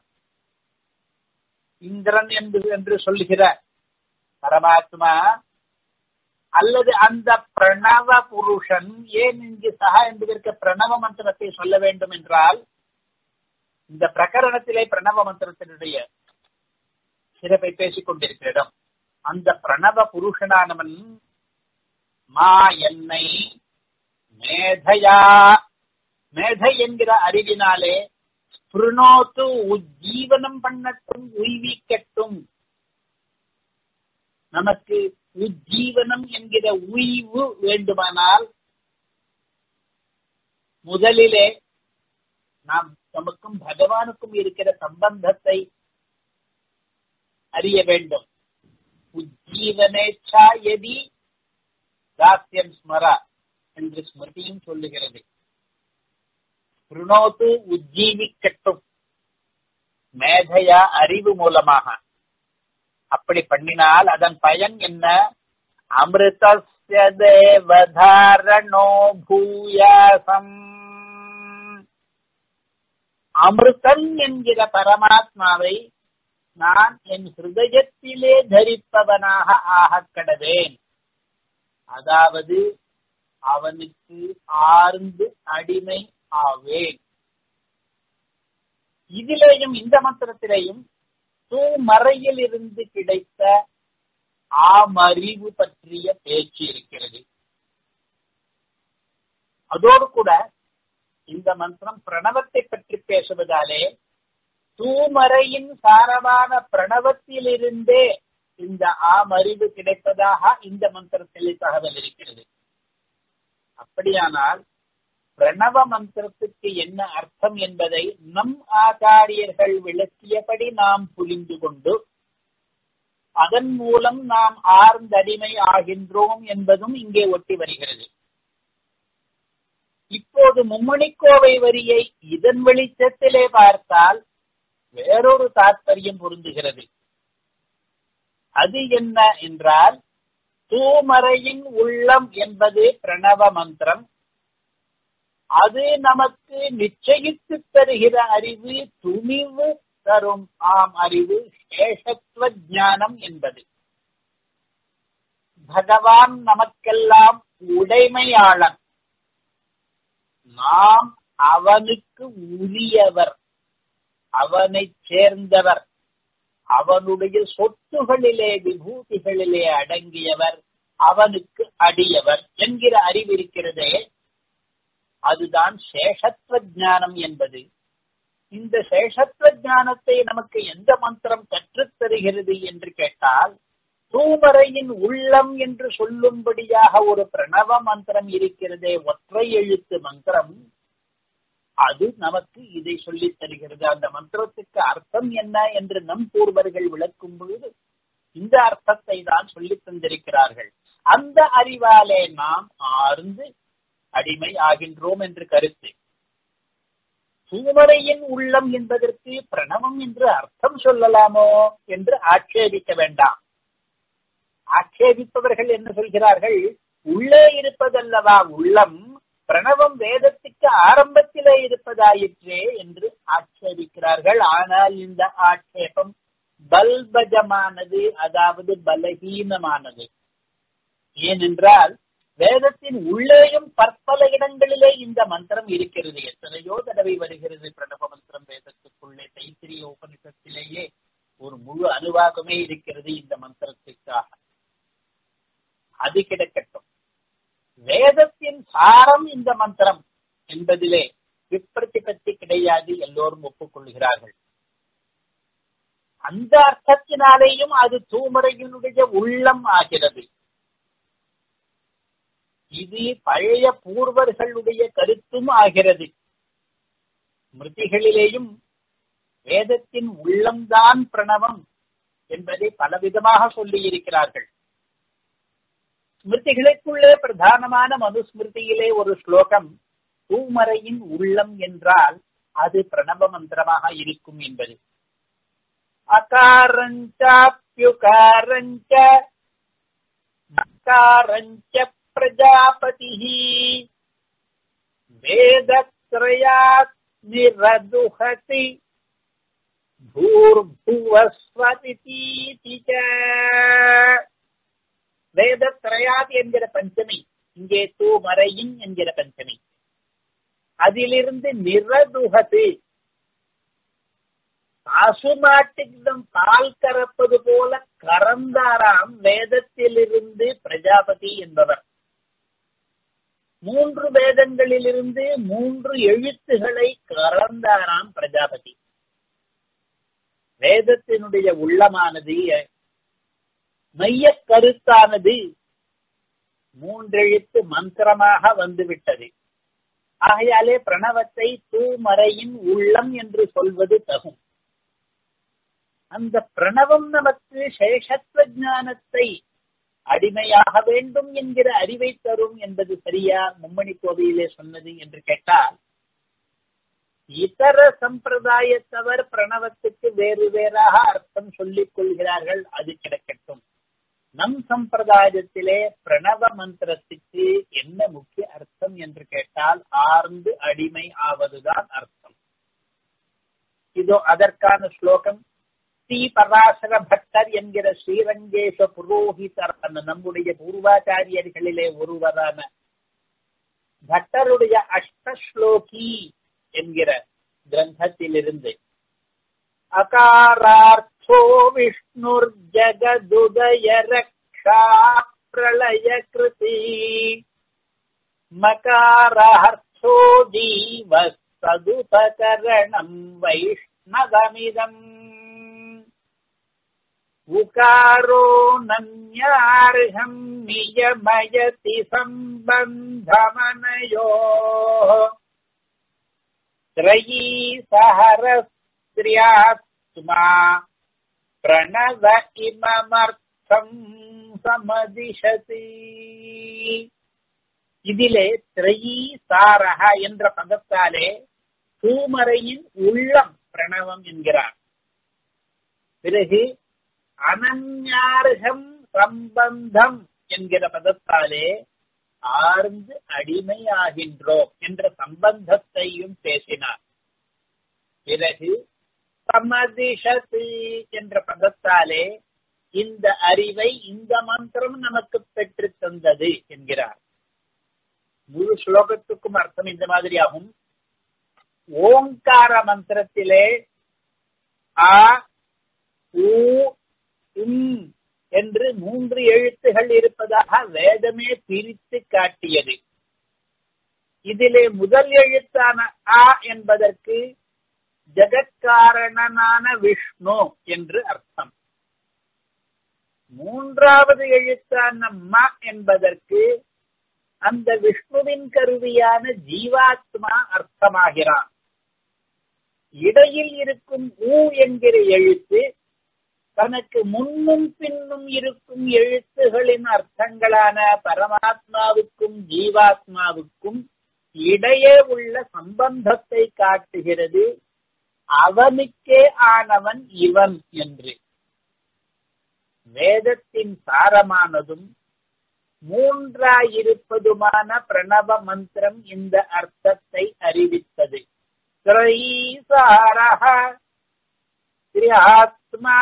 இந்திரன் என்று என்று சொல்லுகிற பரமாத்மா அல்லது அந்த பிரணவ புருஷன் ஏன் இங்கு சகா என்பதற்கு பிரணவ மந்திரத்தை சொல்ல வேண்டும் என்றால் இந்த பிரகரணத்திலே பிரணவ மந்திரத்தினுடைய சிறப்பை பேசிக் கொண்டிருக்கிற இடம் அந்த பிரணவ புருஷனானவன் மா என்னை மேதையா மேதை என்கிற அறிவினாலே ஸ்பிருணோத்து உஜ்ஜீவனம் பண்ணட்டும் உய்விக்கட்டும் நமக்கு உஜ்ஜீவனம் என்கிற உய்வு வேண்டுமானால் முதலிலே நாம் நமக்கும் பகவானுக்கும் இருக்கிற சம்பந்தத்தை அறிய வேண்டும் உஜ்ஜீவனேச்சா எதி தாஸ்யம் ஸ்மரா என்று ஸ்மிருதியும் சொல்லுகிறது ஸ்பிருணோத்து உஜ்ஜீவிக்கட்டும் மேதையா அறிவு மூலமாக அப்படி பண்ணினால் அதன் பயன் என்ன அமிர்தஸ்ய தேவதாரணோ பூயாசம் அமிர்தன் என்கிற பரமாத்மாவை நான் என் ஹிருதயத்திலே தரிப்பவனாக ஆக கடவேன் அதாவது அவனுக்கு ஆர்ந்து அடிமை ஆவேன் இதிலேயும் இந்த மந்திரத்திலேயும் தூமறையில் இருந்து கிடைத்த ஆமறிவு பற்றிய பேச்சு இருக்கிறது அதோடு கூட இந்த மந்திரம் பிரணவத்தை பற்றி பேசுவதாலே தூமறையின் சாரமான பிரணவத்திலிருந்தே இந்த ஆமறிவு கிடைப்பதாக இந்த மந்திரத்தில் தகவல் இருக்கிறது அப்படியானால் பிரணவ மந்திரத்துக்கு என்ன அர்த்தம் என்பதை நம் ஆச்சாரியர்கள் விளக்கியபடி நாம் புரிந்து கொண்டு அதன் மூலம் நாம் ஆர்ந்தடிமை ஆகின்றோம் என்பதும் இங்கே ஒட்டி வருகிறது இப்போது மும்மணிக்கோவை வரியை இதன் வெளிச்சத்திலே பார்த்தால் வேறொரு தாற்பயம் பொருந்துகிறது அது என்ன என்றால் தூமறையின் உள்ளம் என்பது பிரணவ மந்திரம் அது நமக்கு நிச்சயித்து தருகிற அறிவு துணிவு தரும் ஆம் அறிவு சேஷத்துவ ஞானம் என்பது பகவான் நமக்கெல்லாம் உடைமையாளன் நாம் அவனுக்கு உரியவர் அவனை சேர்ந்தவர் அவனுடைய சொத்துகளிலே விபூதிகளிலே அடங்கியவர் அவனுக்கு அடியவர் என்கிற அறிவு இருக்கிறதே அதுதான் சேஷத்துவ ஞானம் என்பது இந்த சேஷத்துவ ஞானத்தை நமக்கு எந்த மந்திரம் கற்றுத் தருகிறது என்று கேட்டால் தூமரையின் உள்ளம் என்று சொல்லும்படியாக ஒரு பிரணவ மந்திரம் இருக்கிறதே ஒற்றை எழுத்து மந்திரம் அது நமக்கு இதை சொல்லித் தருகிறது அந்த மந்திரத்துக்கு அர்த்தம் என்ன என்று நம் பூர்வர்கள் விளக்கும் பொழுது இந்த அர்த்தத்தை தான் சொல்லித் தந்திருக்கிறார்கள் அந்த அறிவாலே நாம் ஆர்ந்து அடிமை ஆகின்றோம் என்று கருத்து தூமரையின் உள்ளம் என்பதற்கு பிரணவம் என்று அர்த்தம் சொல்லலாமோ என்று ஆட்சேபிக்க வேண்டாம் ஆட்சேபிப்பவர்கள் என்ன சொல்கிறார்கள் உள்ளே இருப்பதல்லவா உள்ளம் பிரணவம் வேதத்துக்கு ஆரம்பத்திலே இருப்பதாயிற்றே என்று ஆட்சேபிக்கிறார்கள் ஆனால் இந்த ஆட்சேபம் பல்பஜமானது அதாவது பலகீனமானது ஏனென்றால் வேதத்தின் உள்ளேயும் பற்பல இடங்களிலே இந்த மந்திரம் இருக்கிறது எத்தனையோ தடவை வருகிறது பிரணவ மந்திரம் வேதத்துக்குள்ளே தைத்திரிய உபனிஷத்திலேயே ஒரு முழு அனுவாகமே இருக்கிறது இந்த மந்திரத்திற்காக அது கிடக்கட்டும் வேதத்தின் சாரம் இந்த மந்திரம் என்பதிலே விப்ரதிபத்தி கிடையாது எல்லோரும் ஒப்புக்கொள்கிறார்கள் அந்த அர்த்தத்தினாலேயும் அது தூமரையினுடைய உள்ளம் ஆகிறது இது பழைய பூர்வர்களுடைய கருத்தும் ஆகிறது ஸ்மிருதிகளிலேயும் வேதத்தின் உள்ளம்தான் பிரணவம் என்பதை பலவிதமாக சொல்லி இருக்கிறார்கள் ஸ்மிருதிகளுக்குள்ளே பிரதானமான மனுஸ்மிருதியிலே ஒரு ஸ்லோகம் தூமரையின் உள்ளம் என்றால் அது பிரணவ மந்திரமாக இருக்கும் என்பது அகாரஞ்சாப்யுகாரஞ்ச அகாரஞ்ச प्रजापतिः वेदत्रयात् निरदुहति பூர்புவஸ்வதிதீதி வேதத்ரயாத் என்கிற பஞ்சமி இங்கே தூமரையின் என்கிற பஞ்சமி அதிலிருந்து நிரதுகது பசுமாட்டிடம் பால் கறப்பது போல கறந்தாராம் வேதத்திலிருந்து பிரஜாபதி என்பவர் மூன்று வேதங்களிலிருந்து மூன்று எழுத்துகளை கறந்தாராம் பிரஜாபதி வேதத்தினுடைய உள்ளமானது மைய கருத்தானது மூன்றெழுத்து மந்திரமாக வந்துவிட்டது ஆகையாலே பிரணவத்தை தூமறையின் உள்ளம் என்று சொல்வது தகும் அந்த பிரணவம் நமக்கு சேஷத்துவ ஞானத்தை அடிமையாக வேண்டும் என்கிற அறிவை தரும் என்பது சரியா மும்மணி கோவையிலே சொன்னது என்று கேட்டால் இதர சம்பிரதாயத்தவர் பிரணவத்துக்கு வேறு வேறாக அர்த்தம் சொல்லிக் கொள்கிறார்கள் அது கிடக்கட்டும் நம் சம்பிரதாயத்திலே பிரணவ மந்திரத்துக்கு என்ன முக்கிய அர்த்தம் என்று கேட்டால் ஆர்ந்து அடிமை ஆவதுதான் அர்த்தம் இதோ அதற்கான ஸ்லோகம் ஸ்ரீ பராசர பட்டர் என்கிற ஸ்ரீரங்கேச புரோஹிதர் அந்த நம்முடைய பூர்வாச்சாரியர்களிலே ஒருவரான பட்டருடைய அஷ்டஸ்லோகி என்கிற கிரந்தத்திலிருந்து அகாரார்த்தோ விஷ்ணுர் ஜகதுதய ரக்ஷா பிரளய கிருதி மகாரார்த்தோ ஜீவ சதுபகரணம் வைஷ்ணவமிதம் உகாரோ நன்யார்ஹம் நியமயதி சம்பந்தமனயோ त्रयी सहरस्त्र्यात्मा प्रणव இமமர்த்தம் சமதிஷதி இதிலே திரையீ சாரக என்ற பதத்தாலே தூமரையின் உள்ளம் பிரணவம் என்கிறார் பிறகு அனன்யார்கம் சம்பந்தம் என்கிற பதத்தாலே ஆர்ந்து அடிமையாகின்றோம் என்ற சம்பந்தத்தையும் பேசினார் பிறகு சமதிஷத்து என்ற பதத்தாலே இந்த அறிவை இந்த மந்திரம் நமக்கு பெற்று தந்தது என்கிறார் முழு ஸ்லோகத்துக்கும் அர்த்தம் இந்த மாதிரி ஆகும் ஓங்கார மந்திரத்திலே ஆ ஊ உம் என்று மூன்று எழுத்துகள் இருப்பதாக வேதமே பிரித்து காட்டியது இதிலே முதல் எழுத்தான ஆ என்பதற்கு ஜெகத்காரணனான விஷ்ணு என்று அர்த்தம் மூன்றாவது எழுத்தான ம என்பதற்கு அந்த விஷ்ணுவின் கருவியான ஜீவாத்மா அர்த்தமாகிறான் இடையில் இருக்கும் ஊ என்கிற எழுத்து தனக்கு முன்னும் பின்னும் இருக்கும் எழுத்துகளின் அர்த்தங்களான பரமாத்மாவுக்கும் ஜீவாத்மாவுக்கும் இடையே உள்ள சம்பந்தத்தை காட்டுகிறது அவனுக்கே ஆனவன் இவன் என்று வேதத்தின் சாரமானதும் மூன்றாயிருப்பதுமான பிரணவ மந்திரம் இந்த அர்த்தத்தை அறிவித்தது திரைசாரஹ ஆத்மா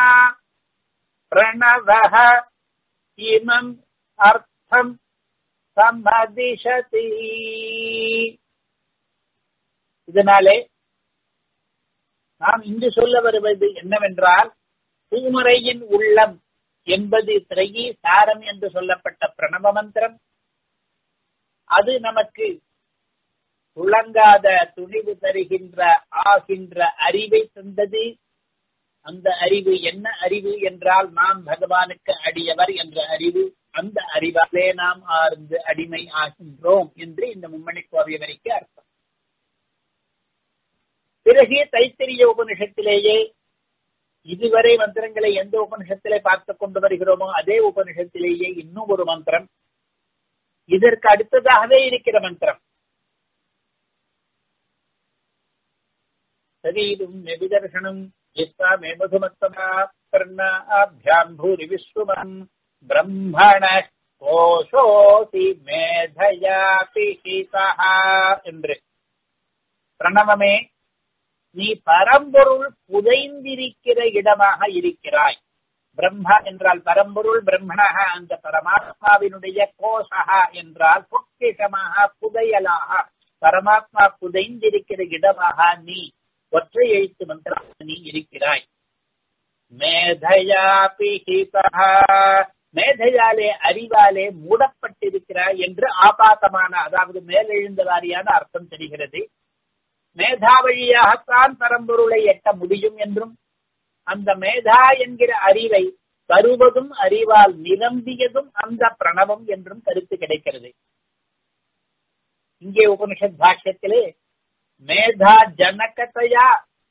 பிரணவ இமம் அர்த்தம் சமதிஷதி இதனாலே நாம் இங்கு சொல்ல வருவது என்னவென்றால் பூமறையின் உள்ளம் என்பது திரையி சாரம் என்று சொல்லப்பட்ட பிரணவ மந்திரம் அது நமக்கு துளங்காத துணிவு தருகின்ற ஆகின்ற அறிவை தந்தது அந்த அறிவு என்ன அறிவு என்றால் நாம் பகவானுக்கு அடியவர் என்ற அறிவு அந்த அறிவாலே நாம் ஆர்ந்து அடிமை ஆகின்றோம் என்று இந்த மும்மணி கோவை வரைக்கு அர்த்தம் பிறகு தைத்திரிய உபனிஷத்திலேயே இதுவரை மந்திரங்களை எந்த உபனிஷத்திலே பார்த்து கொண்டு வருகிறோமோ அதே உபனிஷத்திலேயே இன்னும் ஒரு மந்திரம் இதற்கு அடுத்ததாகவே இருக்கிற மந்திரம் சரீரும் நெவிதர்ஷனம் மே மதுமத்தமா கர்ணாபியாம் பூரி விஸ்வமம் பிரம்மண கோஷோசி மேதயா பிஹிதா என்று பிரணவமே நீ பரம்பொருள் புதைந்திருக்கிற இடமாக இருக்கிறாய் பிரம்ம என்றால் பரம்பொருள் பிரம்மணக அந்த பரமாத்மாவினுடைய கோஷகா என்றால் பொக்கிஷமாக புதையலாக பரமாத்மா புதைந்திருக்கிற இடமாக நீ ஒற்றை எழுத்து மந்திரமாக நீ இருக்கிறாய் மேதையா பிஹிதா மேதையாலே அறிவாலே மூடப்பட்டிருக்கிறாய் என்று ஆபாசமான அதாவது மேலெழுந்த வாரியான அர்த்தம் தெரிகிறது மேதா வழியாகத்தான் பரம்பொருளை எட்ட முடியும் என்றும் அந்த மேதா என்கிற அறிவை தருவதும் அறிவால் நிரம்பியதும் அந்த பிரணவம் என்றும் கருத்து கிடைக்கிறது இங்கே உபனிஷத் பாஷ்யத்திலே மேதா ஜனகதையா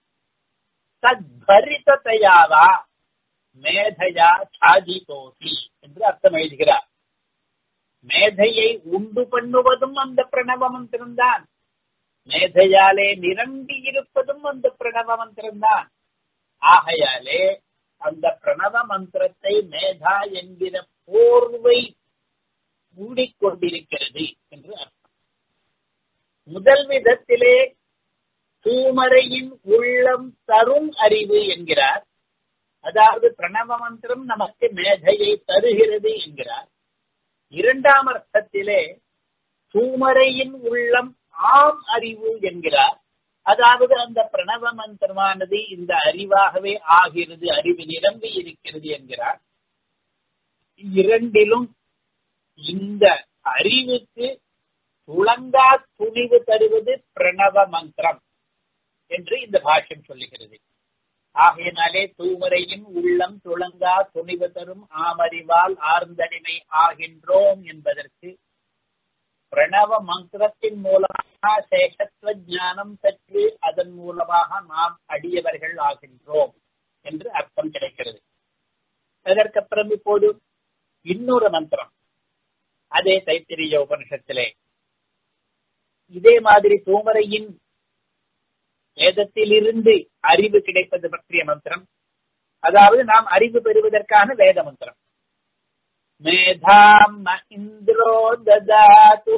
சத்பரிதத்தையாவா மேதையா சாதிதோசி என்று அர்த்தம் எழுதுகிறார் மேதையை உண்டு பண்ணுவதும் அந்த பிரணவ மந்திரம்தான் மேதையாலே நிரம்பி இருப்பதும் அந்த பிரணவ மந்திரம்தான் ஆகையாலே அந்த பிரணவ மந்திரத்தை மேதா என்கிற போர்வை மூடிக்கொண்டிருக்கிறது என்று அர்த்தம் முதல் விதத்திலே தூமறையின் உள்ளம் தரும் அறிவு என்கிறார் அதாவது பிரணவ மந்திரம் நமக்கு மேதையை தருகிறது என்கிறார் இரண்டாம் அர்த்தத்திலே தூமறையின் உள்ளம் ஆம் அறிவு என்கிறார் அதாவது அந்த பிரணவ மந்திரமானது இந்த அறிவாகவே ஆகிறது அறிவு நிரம்பி இருக்கிறது என்கிறார் இரண்டிலும் இந்த அறிவுக்கு துளங்கா துணிவு தருவது பிரணவ மந்திரம் என்று இந்த பாஷ்யம் சொல்லுகிறது ஆகையினாலே தூமறையின் உள்ளம் துளங்கா துணிவு தரும் ஆமறிவால் ஆர்ந்தடிமை ஆகின்றோம் என்பதற்கு பிரணவ மந்திரத்தின் மூலமாக சேஷத்துவ ஞானம் பெற்று அதன் மூலமாக நாம் அடியவர்கள் ஆகின்றோம் என்று அர்த்தம் கிடைக்கிறது அதற்கப்புறம் இப்போது இன்னொரு மந்திரம் அதே தைத்திரிய உபனிஷத்திலே இதே மாதிரி தூமரையின் வேதத்திலிருந்து அறிவு கிடைப்பது பற்றிய மந்திரம் அதாவது நாம் அறிவு பெறுவதற்கான வேத மந்திரம் மேதாம் இந்திரோ ததாது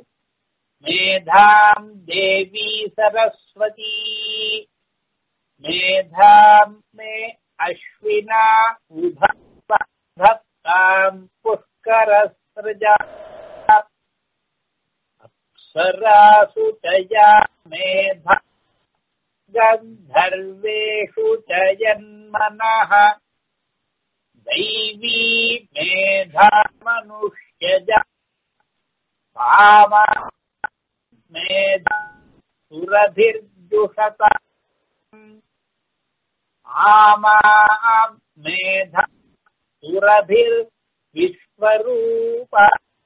மேதாம் தேவி சரஸ்வதி மேதாம் மே அஸ்வினா உபம் புஷ்கரஸ்ரஜா அப்சராசு தயா மேதா गन्धर्वेषु च जन्मनः दैवी मेधा मनुष्यजा भावा मेधा सुरभिर्जुषता आमा मेधा சுரபிர்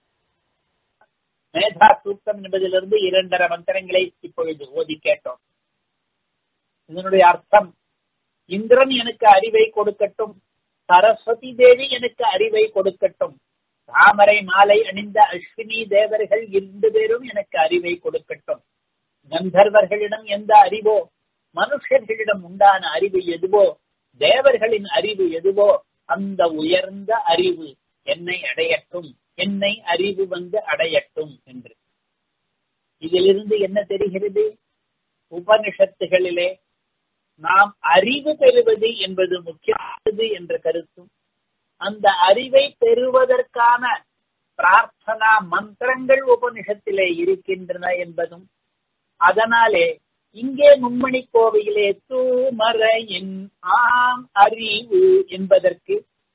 மேதா சூக்தம் என்பதிலிருந்து இரண்டரை மந்திரங்களை இப்பொழுது ஓதி கேட்டோம் இதனுடைய அர்த்தம் இந்திரன் எனக்கு அறிவை கொடுக்கட்டும் சரஸ்வதி தேவி எனக்கு அறிவை கொடுக்கட்டும் தாமரை மாலை அணிந்த அஸ்வினி தேவர்கள் இரண்டு பேரும் எனக்கு அறிவை கொடுக்கட்டும் கந்தர்வர்களிடம் எந்த அறிவோ மனுஷர்களிடம் உண்டான அறிவு எதுவோ தேவர்களின் அறிவு எதுவோ அந்த உயர்ந்த அறிவு என்னை அடையட்டும் என்னை அறிவு வந்து அடையட்டும் என்று இதிலிருந்து என்ன தெரிகிறது உபனிஷத்துகளிலே நாம் அறிவு பெறுவது என்பது முக்கியமானது என்ற கருத்தும் அந்த அறிவை பெறுவதற்கான பிரார்த்தனா மந்திரங்கள் உபனிஷத்திலே இருக்கின்றன என்பதும் அதனாலே இங்கே மும்மணி கோவையிலே தூமறையின் ஆம் அறிவு என்பதற்கு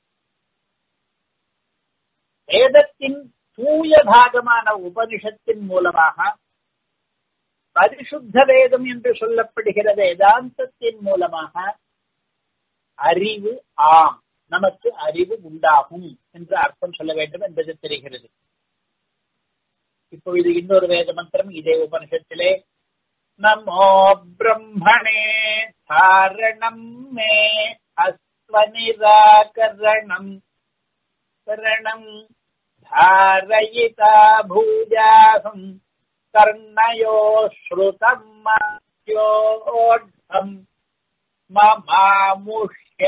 வேதத்தின் தூய பாகமான உபனிஷத்தின் மூலமாக பரிசுத்த வேதம் என்று சொல்லப்படுகிற வேதாந்தத்தின் மூலமாக அறிவு ஆம் நமக்கு அறிவு உண்டாகும் என்று அர்த்தம் சொல்ல வேண்டும் என்பது தெரிகிறது இப்பொழுது இன்னொரு வேத மந்திரம் இதே உபனிஷத்திலே நமோ பிரம்மணே தாரணம் மே அஸ்வனிராகரணம் கரணம் धारयिता भूजाहम् कर्णयो श्रुतम् मयोढम् ममामुष्य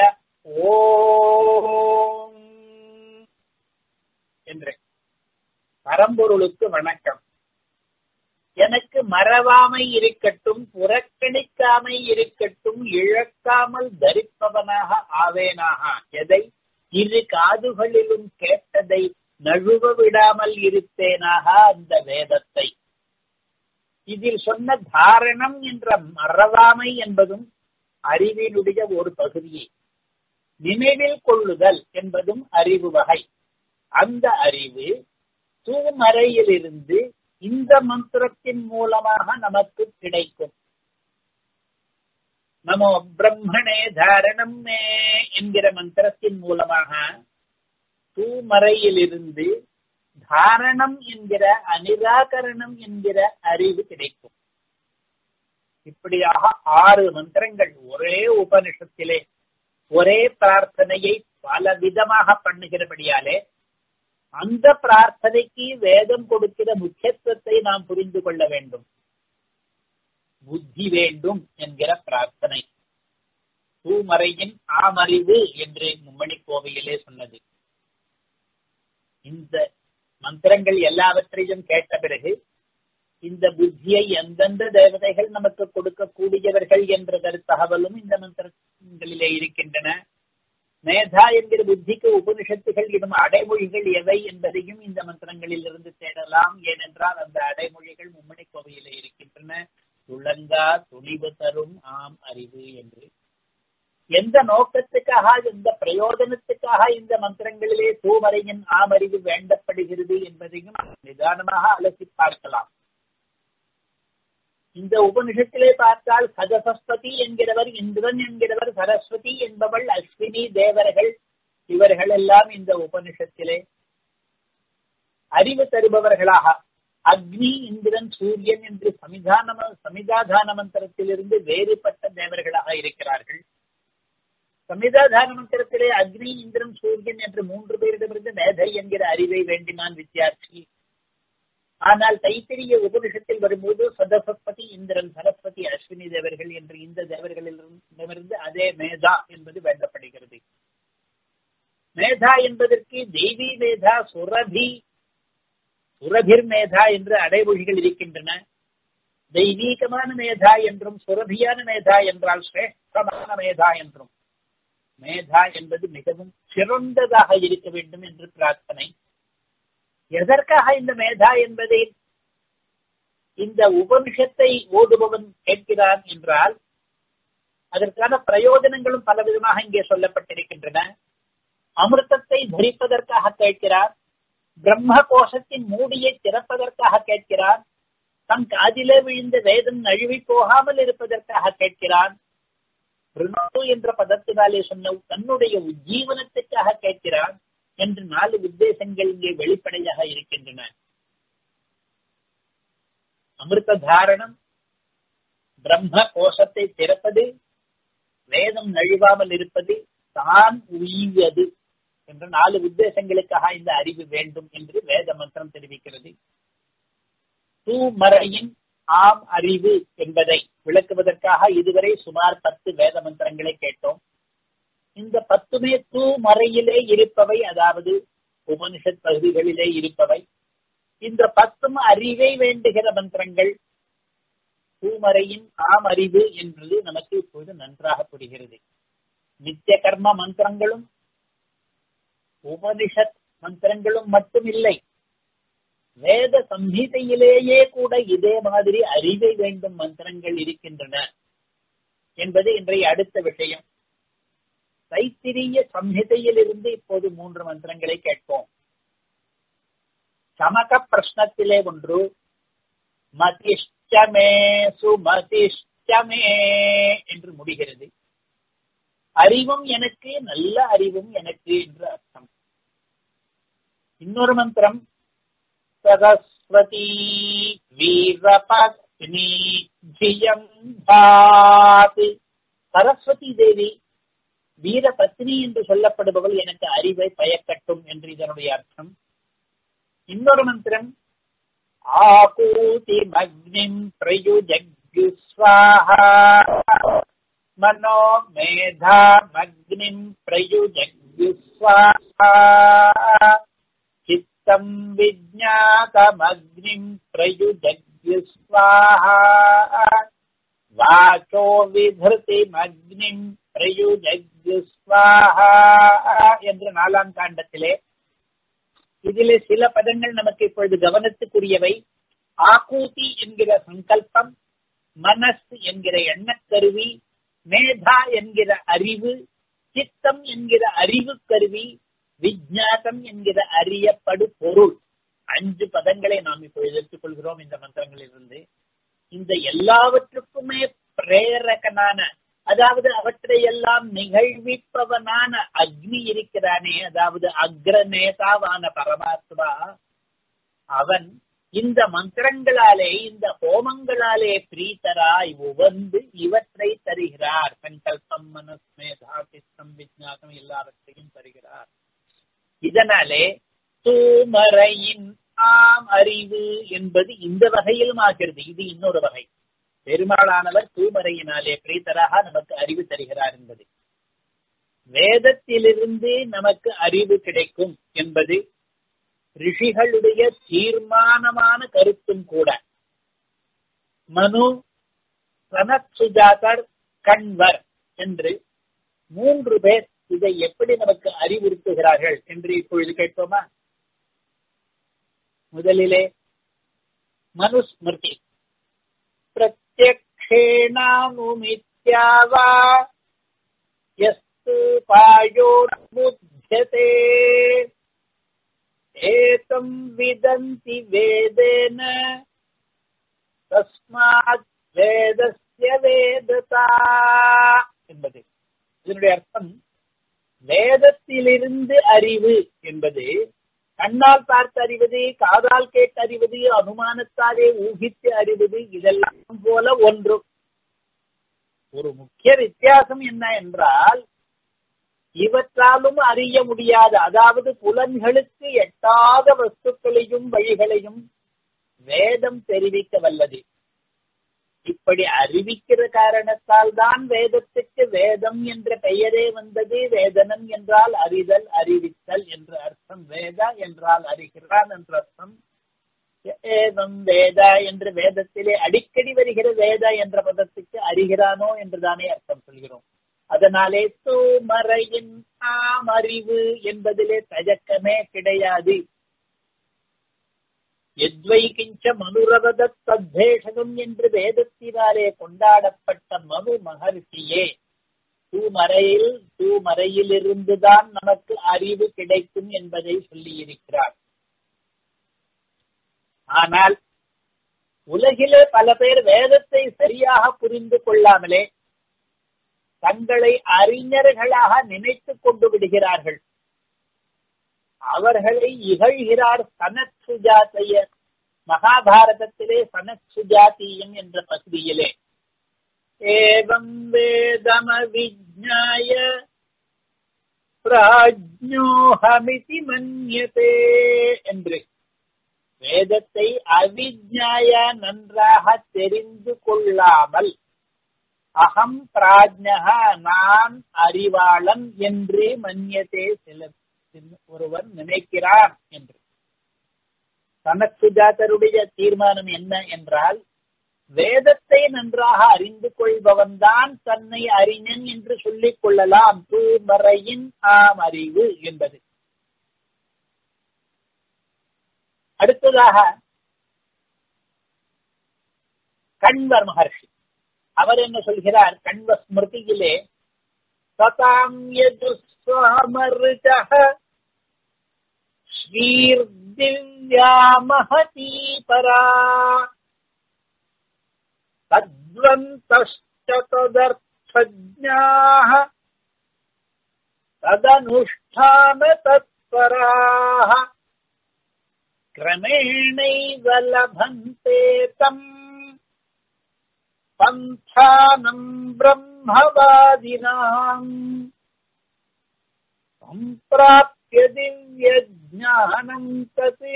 ஓம் என்று பரம்பொருளுக்கு வணக்கம் எனக்கு மறவாமை இருக்கட்டும் புறக்கணிக்காமை இருக்கட்டும் இழக்காமல் தரிப்பவனாக ஆவேனாக எதை இரு காதுகளிலும் கேட்டதை நழுவ விடாமல் இருப்பேனாக அந்த வேதத்தை இதில் சொன்ன தாரணம் என்ற மறவாமை என்பதும் அறிவினுடைய ஒரு பகுதியே நினைவில் கொள்ளுதல் என்பதும் அறிவு வகை அந்த அறிவு தூமறையிலிருந்து இந்த மந்திரத்தின் மூலமாக நமக்கு கிடைக்கும் நமோ பிரம்மணே தாரணம் மே என்கிற மந்திரத்தின் மூலமாக தூமறையிலிருந்து தாரணம் என்கிற அனிராகரணம் என்கிற அறிவு கிடைக்கும் இப்படியாக ஆறு மந்திரங்கள் ஒரே உபனிஷத்திலே ஒரே பிரார்த்தனையை பல விதமாக பண்ணுகிறபடியாலே அந்த பிரார்த்தனைக்கு வேதம் கொடுக்கிற முக்கியத்துவத்தை நாம் புரிந்து கொள்ள வேண்டும் புத்தி வேண்டும் என்கிற பிரார்த்தனை தூமறையின் ஆமறிவு என்று மும்மணி கோவையிலே சொன்னது இந்த மந்திரங்கள் எல்லாவற்றையும் கேட்ட பிறகு இந்த புத்தியை எந்தெந்த தேவதைகள் நமக்கு கொடுக்கக்கூடியவர்கள் என்ற தகவலும் இந்த மந்திரங்களிலே இருக்கின்றன மேதா என்கிற புத்திக்கு உபனிஷத்துகள் இடும் அடைமொழிகள் எவை என்பதையும் இந்த மந்திரங்களில் இருந்து தேடலாம் ஏனென்றால் அந்த அடைமொழிகள் மும்மணி கோவையிலே இருக்கின்றன துளங்கா துணிவு தரும் ஆம் அறிவு என்று எந்த நோக்கத்துக்காக எந்த பிரயோஜனத்துக்காக இந்த மந்திரங்களிலே தூமறையின் ஆமறிவு வேண்டப்படுகிறது என்பதையும் நிதானமாக அலசி பார்க்கலாம் இந்த உபனிஷத்திலே பார்த்தால் சதசஸ்பதி என்கிறவர் இந்திரன் என்கிறவர் சரஸ்வதி என்பவள் அஸ்வினி தேவர்கள் இவர்கள் எல்லாம் இந்த உபனிஷத்திலே அறிவு தருபவர்களாக அக்னி இந்திரன் சூரியன் என்று சமிதான சமிதாதான மந்திரத்திலிருந்து வேறுபட்ட தேவர்களாக இருக்கிறார்கள் சமிதாதான மந்திரத்திலே அக்னி இந்திரன் சூரியன் என்று மூன்று பேரிடமிருந்து மேதை என்கிற அறிவை வேண்டினான் வித்தியார்த்தி ஆனால் தைத்திரிய உபனிஷத்தில் வரும்போது சதசஸ்பதி இந்திரன் சரஸ்வதி அஸ்வினி தேவர்கள் என்று இந்த தேவர்களிடமிருந்து அதே மேதா என்பது வேண்டப்படுகிறது மேதா என்பதற்கு தெய்வீ மேதா சுரபி சுரபிர் மேதா என்று அடைமொழிகள் இருக்கின்றன தெய்வீகமான மேதா என்றும் சுரபியான மேதா என்றால் சிரேஷ்டமான மேதா என்றும் மேதா என்பது மிகவும் சிறந்ததாக இருக்க வேண்டும் என்று பிரார்த்தனை எதற்காக இந்த மேதா என்பதை இந்த உபனிஷத்தை ஓதுபவன் கேட்கிறான் என்றால் அதற்கான பிரயோஜனங்களும் பலவிதமாக இங்கே சொல்லப்பட்டிருக்கின்றன அமிர்தத்தை தரிப்பதற்காக கேட்கிறார் பிரம்ம கோஷத்தின் மூடியை திறப்பதற்காக கேட்கிறார் தம் காதிலே விழுந்த வேதம் நழுவி போகாமல் இருப்பதற்காக கேட்கிறான் ரிணு என்ற பதத்தினாலே சொன்ன தன்னுடைய உஜ்ஜீவனத்துக்காக கேட்கிறான் என்று நாலு உத்தேசங்கள் இங்கே வெளிப்படையாக இருக்கின்றன அமிர்த தாரணம் பிரம்ம கோஷத்தை திறப்பது வேதம் நழுவாமல் இருப்பது தான் உய்வது என்ற நாலு உத்தேசங்களுக்காக இந்த அறிவு வேண்டும் என்று வேத மந்திரம் தெரிவிக்கிறது தூமறையின் ஆம் அறிவு என்பதை விளக்குவதற்காக இதுவரை சுமார் பத்து வேத மந்திரங்களை கேட்டோம் இந்த பத்துமே தூமறையிலே இருப்பவை அதாவது உபனிஷத் பகுதிகளிலே இருப்பவை இந்த பத்தும் அறிவை வேண்டுகிற மந்திரங்கள் பூமறையின் ஆம் அறிவு என்பது நமக்கு இப்பொழுது நன்றாக புரிகிறது நித்திய கர்ம மந்திரங்களும் உபனிஷத் மந்திரங்களும் மட்டும் இல்லை வேத சம்ஹிதையிலேயே கூட இதே மாதிரி அறிவை வேண்டும் மந்திரங்கள் இருக்கின்றன என்பது இன்றைய அடுத்த விஷயம் தைத்திரிய சம்ஹிதையிலிருந்து இப்போது மூன்று மந்திரங்களை கேட்போம் சமக பிரஷ்னத்திலே ஒன்று மதிஷ்டமே சுமதிஷ்டமே என்று முடிகிறது அறிவும் எனக்கு நல்ல அறிவும் எனக்கு என்று அர்த்தம் இன்னொரு மந்திரம் சரஸ்வதி வீரபத்னி ஜியம் பாத் சரஸ்வதி தேவி வீரபத்னி என்று சொல்லப்படுபவள் எனக்கு அறிவை பயக்கட்டும் என்று இதனுடைய அர்த்தம் இன்னொரு மந்திரம் ஆகூதி மக்னிம் பிரயுஜக்யு ஸ்வாஹா மனோ மேதா மக்னிம் பிரயுஜக்யு ஸ்வாஹா चित्तम् विज्ञातमग्निम् प्रयुजग्यु स्वाहा वाचो विधृतिमग्निम् பிரயுஜக்யு ஸ்வாஹா என்ற நாலாம் காண்டத்திலே இதிலே சில பதங்கள் நமக்கு இப்பொழுது கவனத்துக்குரியவை ஆக்கூதி என்கிற சங்கல்பம் மனஸ் என்கிற எண்ணக்கருவி மேதா என்கிற அறிவு சித்தம் என்கிற அறிவு கருவி விஜாதம் என்கிற அறியப்படு பொருள் அஞ்சு பதங்களை நாம் இப்பொழுது எடுத்துக்கொள்கிறோம் இந்த மந்திரங்களிலிருந்து இந்த எல்லாவற்றுக்குமே பிரேரகனான அதாவது அவற்றை எல்லாம் நிகழ்விப்பவனான அக்னி இருக்கிறானே அதாவது அக்ரநேதாவான பரமாத்மா அவன் இந்த மந்திரங்களாலே இந்த ஹோமங்களாலே பிரீத்தராய் உவந்து இவற்றை தருகிறார் சங்கல்பம் மனஸ்மேதா சித்தம் விஜாதம் எல்லாவற்றையும் தருகிறார் இதனாலே தூமறையின் ஆம் அறிவு என்பது இந்த வகையிலும் ஆகிறது இது இன்னொரு வகை பெருமாளானவர் தூமறையினாலே பிரீத்தராக நமக்கு அறிவு தருகிறார் என்பது வேதத்திலிருந்து நமக்கு அறிவு கிடைக்கும் என்பது ரிஷிகளுடைய தீர்மானமான கருத்தும் கூட மனு சனத் சுஜாதர் கண்வர் என்று மூன்று பேர் இதை எப்படி நமக்கு அறிவுறுத்துகிறார்கள் என்று இப்பொழுது கேட்போமா முதலிலே மனுஸ்மிருதி பிரத்யக்ஷேணாமுமித்யாவா யஸ்து பாயோர்புத்தியதே ஏதம் விதந்தி வேதேன தஸ்மாத் வேதஸ்ய வேததா என்பது இதனுடைய அர்த்தம் வேதத்திலிருந்து அறிவு என்பது கண்ணால் பார்த்து அறிவது காதால் கேட்டு அறிவது அனுமானத்தாலே ஊகித்து அறிவது இதெல்லாம் போல ஒன்று ஒரு முக்கிய வித்தியாசம் என்ன என்றால் இவற்றாலும் அறிய முடியாத அதாவது புலன்களுக்கு எட்டாத வஸ்துக்களையும் வழிகளையும் வேதம் தெரிவிக்க வல்லது இப்படி அறிவிக்கிற காரணத்தால் தான் வேதத்துக்கு வேதம் என்ற பெயரே வந்தது வேதனம் என்றால் அறிதல் அறிவித்தல் என்ற அர்த்தம் வேத என்றால் அறிகிறான் என்ற அர்த்தம் ஏதம் வேத என்று வேதத்திலே அடிக்கடி வருகிற வேத என்ற பதத்துக்கு அறிகிறானோ என்றுதானே அர்த்தம் சொல்கிறோம் அதனாலே தூமறையின் ஆம் அறிவு என்பதிலே தயக்கமே கிடையாது எத்வை கிஞ்ச மனுரவத தத்பேஷகம் என்று வேதத்தினாலே கொண்டாடப்பட்ட மனு மகர்ஷியே தூமறையில் தூமறையிலிருந்துதான் நமக்கு அறிவு கிடைக்கும் என்பதை சொல்லியிருக்கிறார் ஆனால் உலகிலே பல பேர் வேதத்தை சரியாக புரிந்து கொள்ளாமலே தங்களை அறிஞர்களாக நினைத்துக் கொண்டு விடுகிறார்கள் அவர்களை இகழ்கிறார் சனத் சுஜாதைய மகாபாரதத்திலே சனத் சுஜாத்தியம் என்ற பகுதியிலே ஏவம் வேதம விஜ்ஞாய பிராஜ்யோஹமிதி மன்யதே என்று வேதத்தை அவிஜ்ஞாய நன்றாக தெரிந்து கொள்ளாமல் அகம் பிராஜ்ஞக நான் அறிவாளன் என்று மன்யத்தே சில ஒருவன் நினைக்கிறான் என்று சனத்சுஜாதருடைய தீர்மானம் என்ன என்றால் வேதத்தை நன்றாக அறிந்து கொள்பவன் தான் தன்னை அறிஞன் என்று சொல்லிக் கொள்ளலாம் தூமறையின் ஆம் அறிவு என்பது அடுத்ததாக கண்வர் மகர்ஷி அவர் என்ன சொல்கிறார் கண்வ ஸ்மிருதியிலே சதாம் யஜுஸ்வாமருஜः ஸ்ரீர்திவ்யா மகதி பரா தத்வந்தश्च तदर्थज्ञाः तदनुष्ठान तत्पराः क्रमेणैव लभन्ते तम् पन्थानम् ब्रह्मवादिनाम् सम्प्राप्य दिव्यज्ञानम् तत्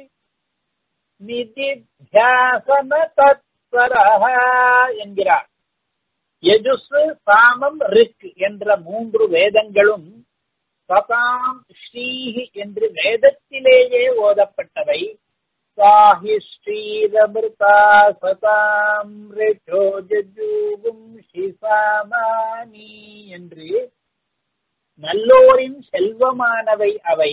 நிதித்தியாசன தத்பரஹ என்கிறார் யஜுஸ் சாமம் ரிக் என்ற மூன்று வேதங்களும் சதாம் ஸ்ரீஹி என்று வேதத்திலேயே ஓதப்பட்டவை சாஹி ஸ்ரீரமிருதா சதாம் ரெச்சோ ஜஜூகும் ஷிசாமானி என்று நல்லோரின் செல்வமானவை அவை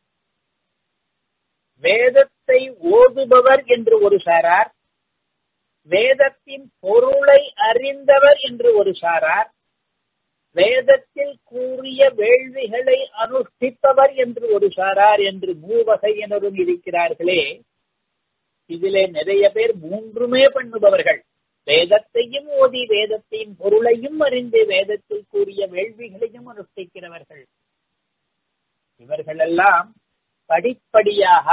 வேதத்தை ஓதுபவர் என்று ஒரு சாரார் வேதத்தின் பொருளை அறிந்தவர் என்று ஒரு சாரார் வேதத்தில் கூறிய வேள்விகளை அனுஷ்டிப்பவர் என்று ஒரு சாரார் என்று மூவகையினரும் இருக்கிறார்களே இதிலே நிறைய பேர் மூன்றுமே பண்ணுபவர்கள் வேதத்தையும் ஓதி வேதத்தின் பொருளையும் அறிந்து வேதத்தில் கூறிய வேள்விகளையும் அனுஷ்டிக்கிறவர்கள் இவர்களெல்லாம் படிப்படியாக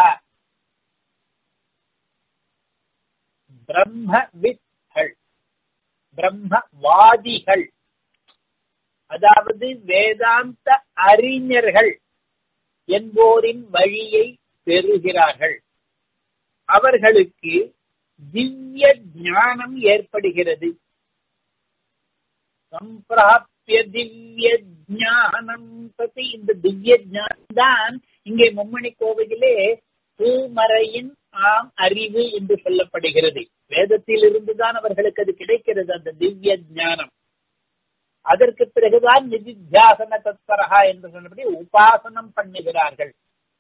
பிரம்மவித்கள் பிரம்மவாதிகள் அதாவது வேதாந்த அறிஞர்கள் என்போரின் வழியை பெறுகிறார்கள் அவர்களுக்கு திவ்ய ஞானம் ஏற்படுகிறது சம்பிராப்திய திவ்ய ஞானம் பத்தி இந்த திவ்ய ஞானம் தான் இங்கே மும்மணி கோவையிலே பூமறையின் ஆம் அறிவு என்று சொல்லப்படுகிறது வேதத்தில் இருந்துதான் அவர்களுக்கு அது கிடைக்கிறது அந்த திவ்ய ஞானம் அதற்கு பிறகுதான் நிதித்தியாசன தத்பரகா என்று சொன்னபடி உபாசனம் பண்ணுகிறார்கள்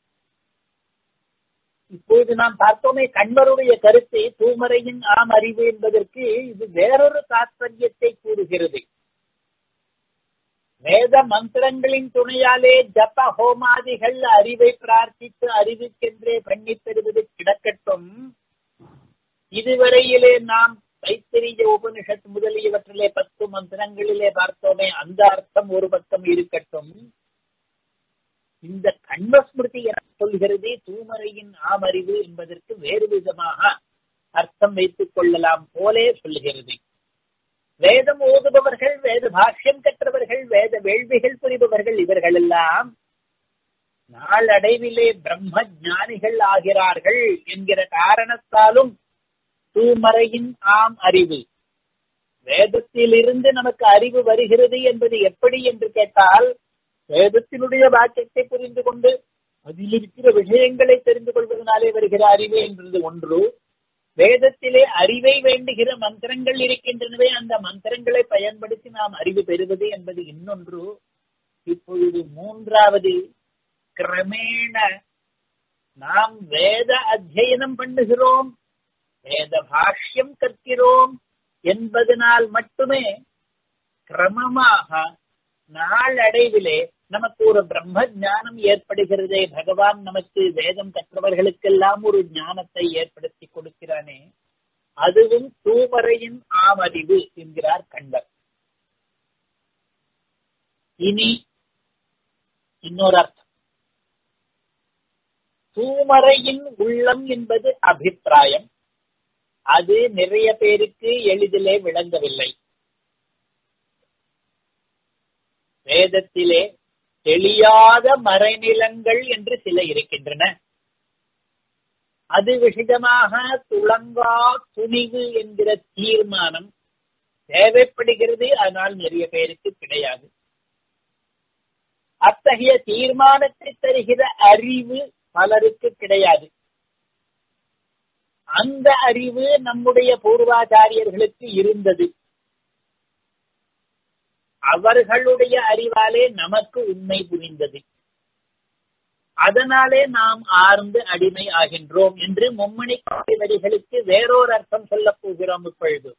இப்போது நாம் பார்த்தோமே கண்வருடைய கருத்தை தூமறையின் ஆம் அறிவு என்பதற்கு இது வேறொரு தாத்பரியத்தை கூறுகிறது வேத மந்திரங்களின் துணையாலே ஜப ஹோமாதிகள் அறிவை பிரார்த்தித்து அறிவுக்கென்றே பண்ணி பெறுவது கிடக்கட்டும் இதுவரையிலே நாம் தைத்திரிய உபனிஷத் முதலியவற்றிலே பத்து மந்திரங்களிலே பார்த்தோமே அந்த அர்த்தம் ஒரு பக்கம் இருக்கட்டும் இந்த கண்மஸ்மிருதி என சொல்கிறது தூமறையின் ஆமறிவு என்பதற்கு வேறு விதமாக அர்த்தம் வைத்துக் கொள்ளலாம் போலே சொல்லுகிறது வேதம் ஓதுபவர்கள் வேத பாஷ்யம் கற்றவர்கள் வேத வேள்விகள் புரிபவர்கள் இவர்கள் எல்லாம் நாளடைவிலே பிரம்ம ஞானிகள் ஆகிறார்கள் என்கிற காரணத்தாலும் தூமறையின் ஆம் அறிவு வேதத்திலிருந்து நமக்கு அறிவு வருகிறது என்பது எப்படி என்று கேட்டால் வேதத்தினுடைய வாக்கியத்தை புரிந்து கொண்டு அதில் இருக்கிற விஷயங்களை தெரிந்து கொள்வதனாலே வருகிற அறிவு என்றது ஒன்று வேதத்திலே அறிவை வேண்டுகிற மந்திரங்கள் இருக்கின்றனவே அந்த மந்திரங்களை பயன்படுத்தி நாம் அறிவு பெறுவது என்பது இன்னொன்று இப்பொழுது மூன்றாவது கிரமேண நாம் வேத அத்தியனம் பண்ணுகிறோம் வேத பாஷ்யம் கற்கிறோம் என்பதனால் மட்டுமே கிரமமாக நாளடைவிலே நமக்கு ஒரு பிரம்ம ஞானம் ஏற்படுகிறதே பகவான் நமக்கு வேதம் கற்றவர்களுக்கெல்லாம் ஒரு ஞானத்தை ஏற்படுத்தி கொடுக்கிறானே அதுவும் தூமறையின் ஆமறிவு என்கிறார் கண்டர் இனி இன்னொரு அர்த்தம் தூமறையின் உள்ளம் என்பது அபிப்பிராயம் அது நிறைய பேருக்கு எளிதிலே விளங்கவில்லை வேதத்திலே தெளியாத மறைநிலங்கள் என்று சில இருக்கின்றன அது விஷயமாக துளங்கா துணிவு என்கிற தீர்மானம் தேவைப்படுகிறது ஆனால் நிறைய பேருக்கு கிடையாது அத்தகைய தீர்மானத்தை தருகிற அறிவு பலருக்கு கிடையாது அந்த அறிவு நம்முடைய பூர்வாச்சாரியர்களுக்கு இருந்தது அவர்களுடைய அறிவாலே நமக்கு உண்மை புரிந்தது அதனாலே நாம் ஆர்ந்து அடிமை ஆகின்றோம் என்று மும்மணி வரிகளுக்கு வேறொரு அர்த்தம் சொல்லப் போகிறோம் இப்பொழுது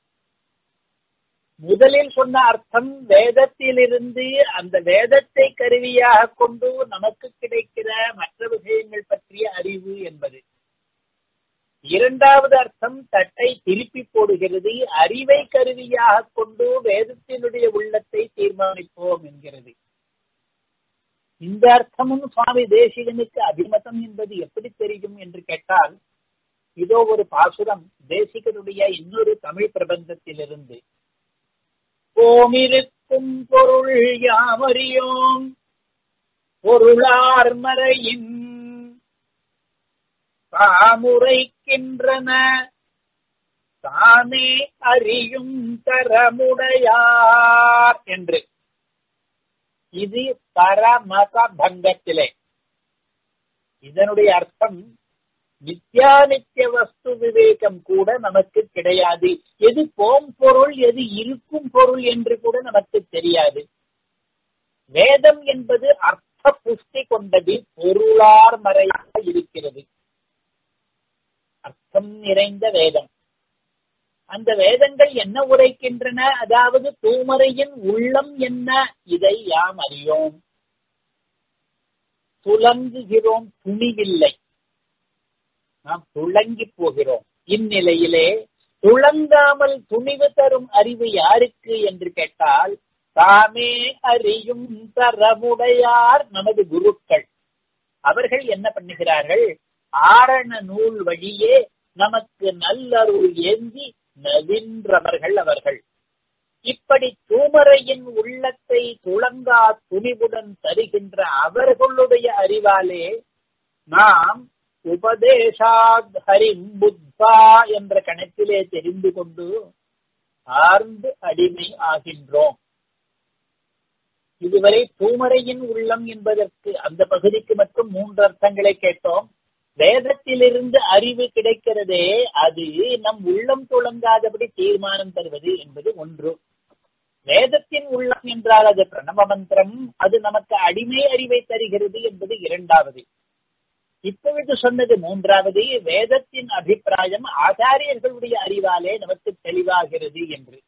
முதலில் சொன்ன அர்த்தம் வேதத்திலிருந்து அந்த வேதத்தை கருவியாக கொண்டு நமக்கு கிடைக்கிற மற்ற விஷயங்கள் பற்றிய அறிவு என்பது இரண்டாவது அர்த்தம் தட்டை திருப்பி போடுகிறது அறிவை கருவியாக கொண்டு வேதத்தினுடைய உள்ளத்தை தீர்மானிப்போம் என்கிறது இந்த அர்த்தமும் சுவாமி தேசிகனுக்கு அபிமதம் என்பது எப்படி தெரியும் என்று கேட்டால் இதோ ஒரு பாசுரம் தேசிகனுடைய இன்னொரு தமிழ் பிரபந்தத்திலிருந்து ஓமிருக்கும் பொருள் யாமறியோம் பொருளார் மறையின் தாமுரைக்கின்றன தானே அறியும் தரமுடையார் என்று இது பரமத பங்கத்திலே இதனுடைய அர்த்தம் நித்யா நித்திய வஸ்து விவேகம் கூட நமக்கு கிடையாது எது போம் பொருள் எது இருக்கும் பொருள் என்று கூட நமக்கு தெரியாது வேதம் என்பது அர்த்த புஷ்டி கொண்டது பொருளார் மறையாக இருக்கிறது அர்த்தம் நிறைந்த வேதம் அந்த வேதங்கள் என்ன உரைக்கின்றன அதாவது தூமறையின் உள்ளம் என்ன இதை யாம் அறியோம் துலங்குகிறோம் துணிவில்லை நாம் துளங்கி போகிறோம் இந்நிலையிலே துளங்காமல் துணிவு தரும் அறிவு யாருக்கு என்று கேட்டால் தாமே அறியும் தரமுடையார் நமது குருக்கள் அவர்கள் என்ன பண்ணுகிறார்கள் ஆரண நூல் வழியே நமக்கு நல்லருள் ஏந்தி நவின்றவர்கள் அவர்கள் இப்படி தூமறையின் உள்ளத்தை துளங்கா துணிவுடன் தருகின்ற அவர்களுடைய அறிவாலே நாம் உபதேசாத் ஹரிம் புத்தா என்ற கணக்கிலே தெரிந்து கொண்டு ஆர்ந்து அடிமை ஆகின்றோம் இதுவரை தூமறையின் உள்ளம் என்பதற்கு அந்த பகுதிக்கு மட்டும் மூன்று அர்த்தங்களை கேட்டோம் வேதத்திலிருந்து அறிவு கிடைக்கிறதே அது நம் உள்ளம் துளங்காதபடி தீர்மானம் தருவது என்பது ஒன்று வேதத்தின் உள்ளம் என்றால் அது பிரணவ மந்திரம் அது நமக்கு அடிமை அறிவை தருகிறது என்பது இரண்டாவது இப்பொழுது சொன்னது மூன்றாவது வேதத்தின் அபிப்பிராயம் ஆச்சாரியர்களுடைய அறிவாலே நமக்கு தெளிவாகிறது என்று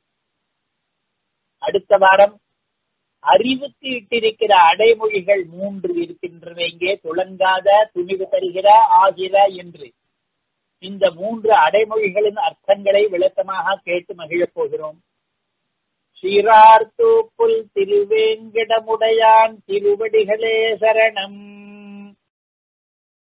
அடுத்த வாரம் அறிவுக்கு இட்டிருக்கிற அடைமொழிகள் மூன்று இருக்கின்றன இங்கே துளங்காத துணிவு தருகிற ஆகிற என்று இந்த மூன்று அடைமொழிகளின் அர்த்தங்களை விளக்கமாக கேட்டு மகிழப் போகிறோம் ஸ்ரீரார்த்தூப்புல் திருவேங்கடமுடையான் திருவடிகளே சரணம்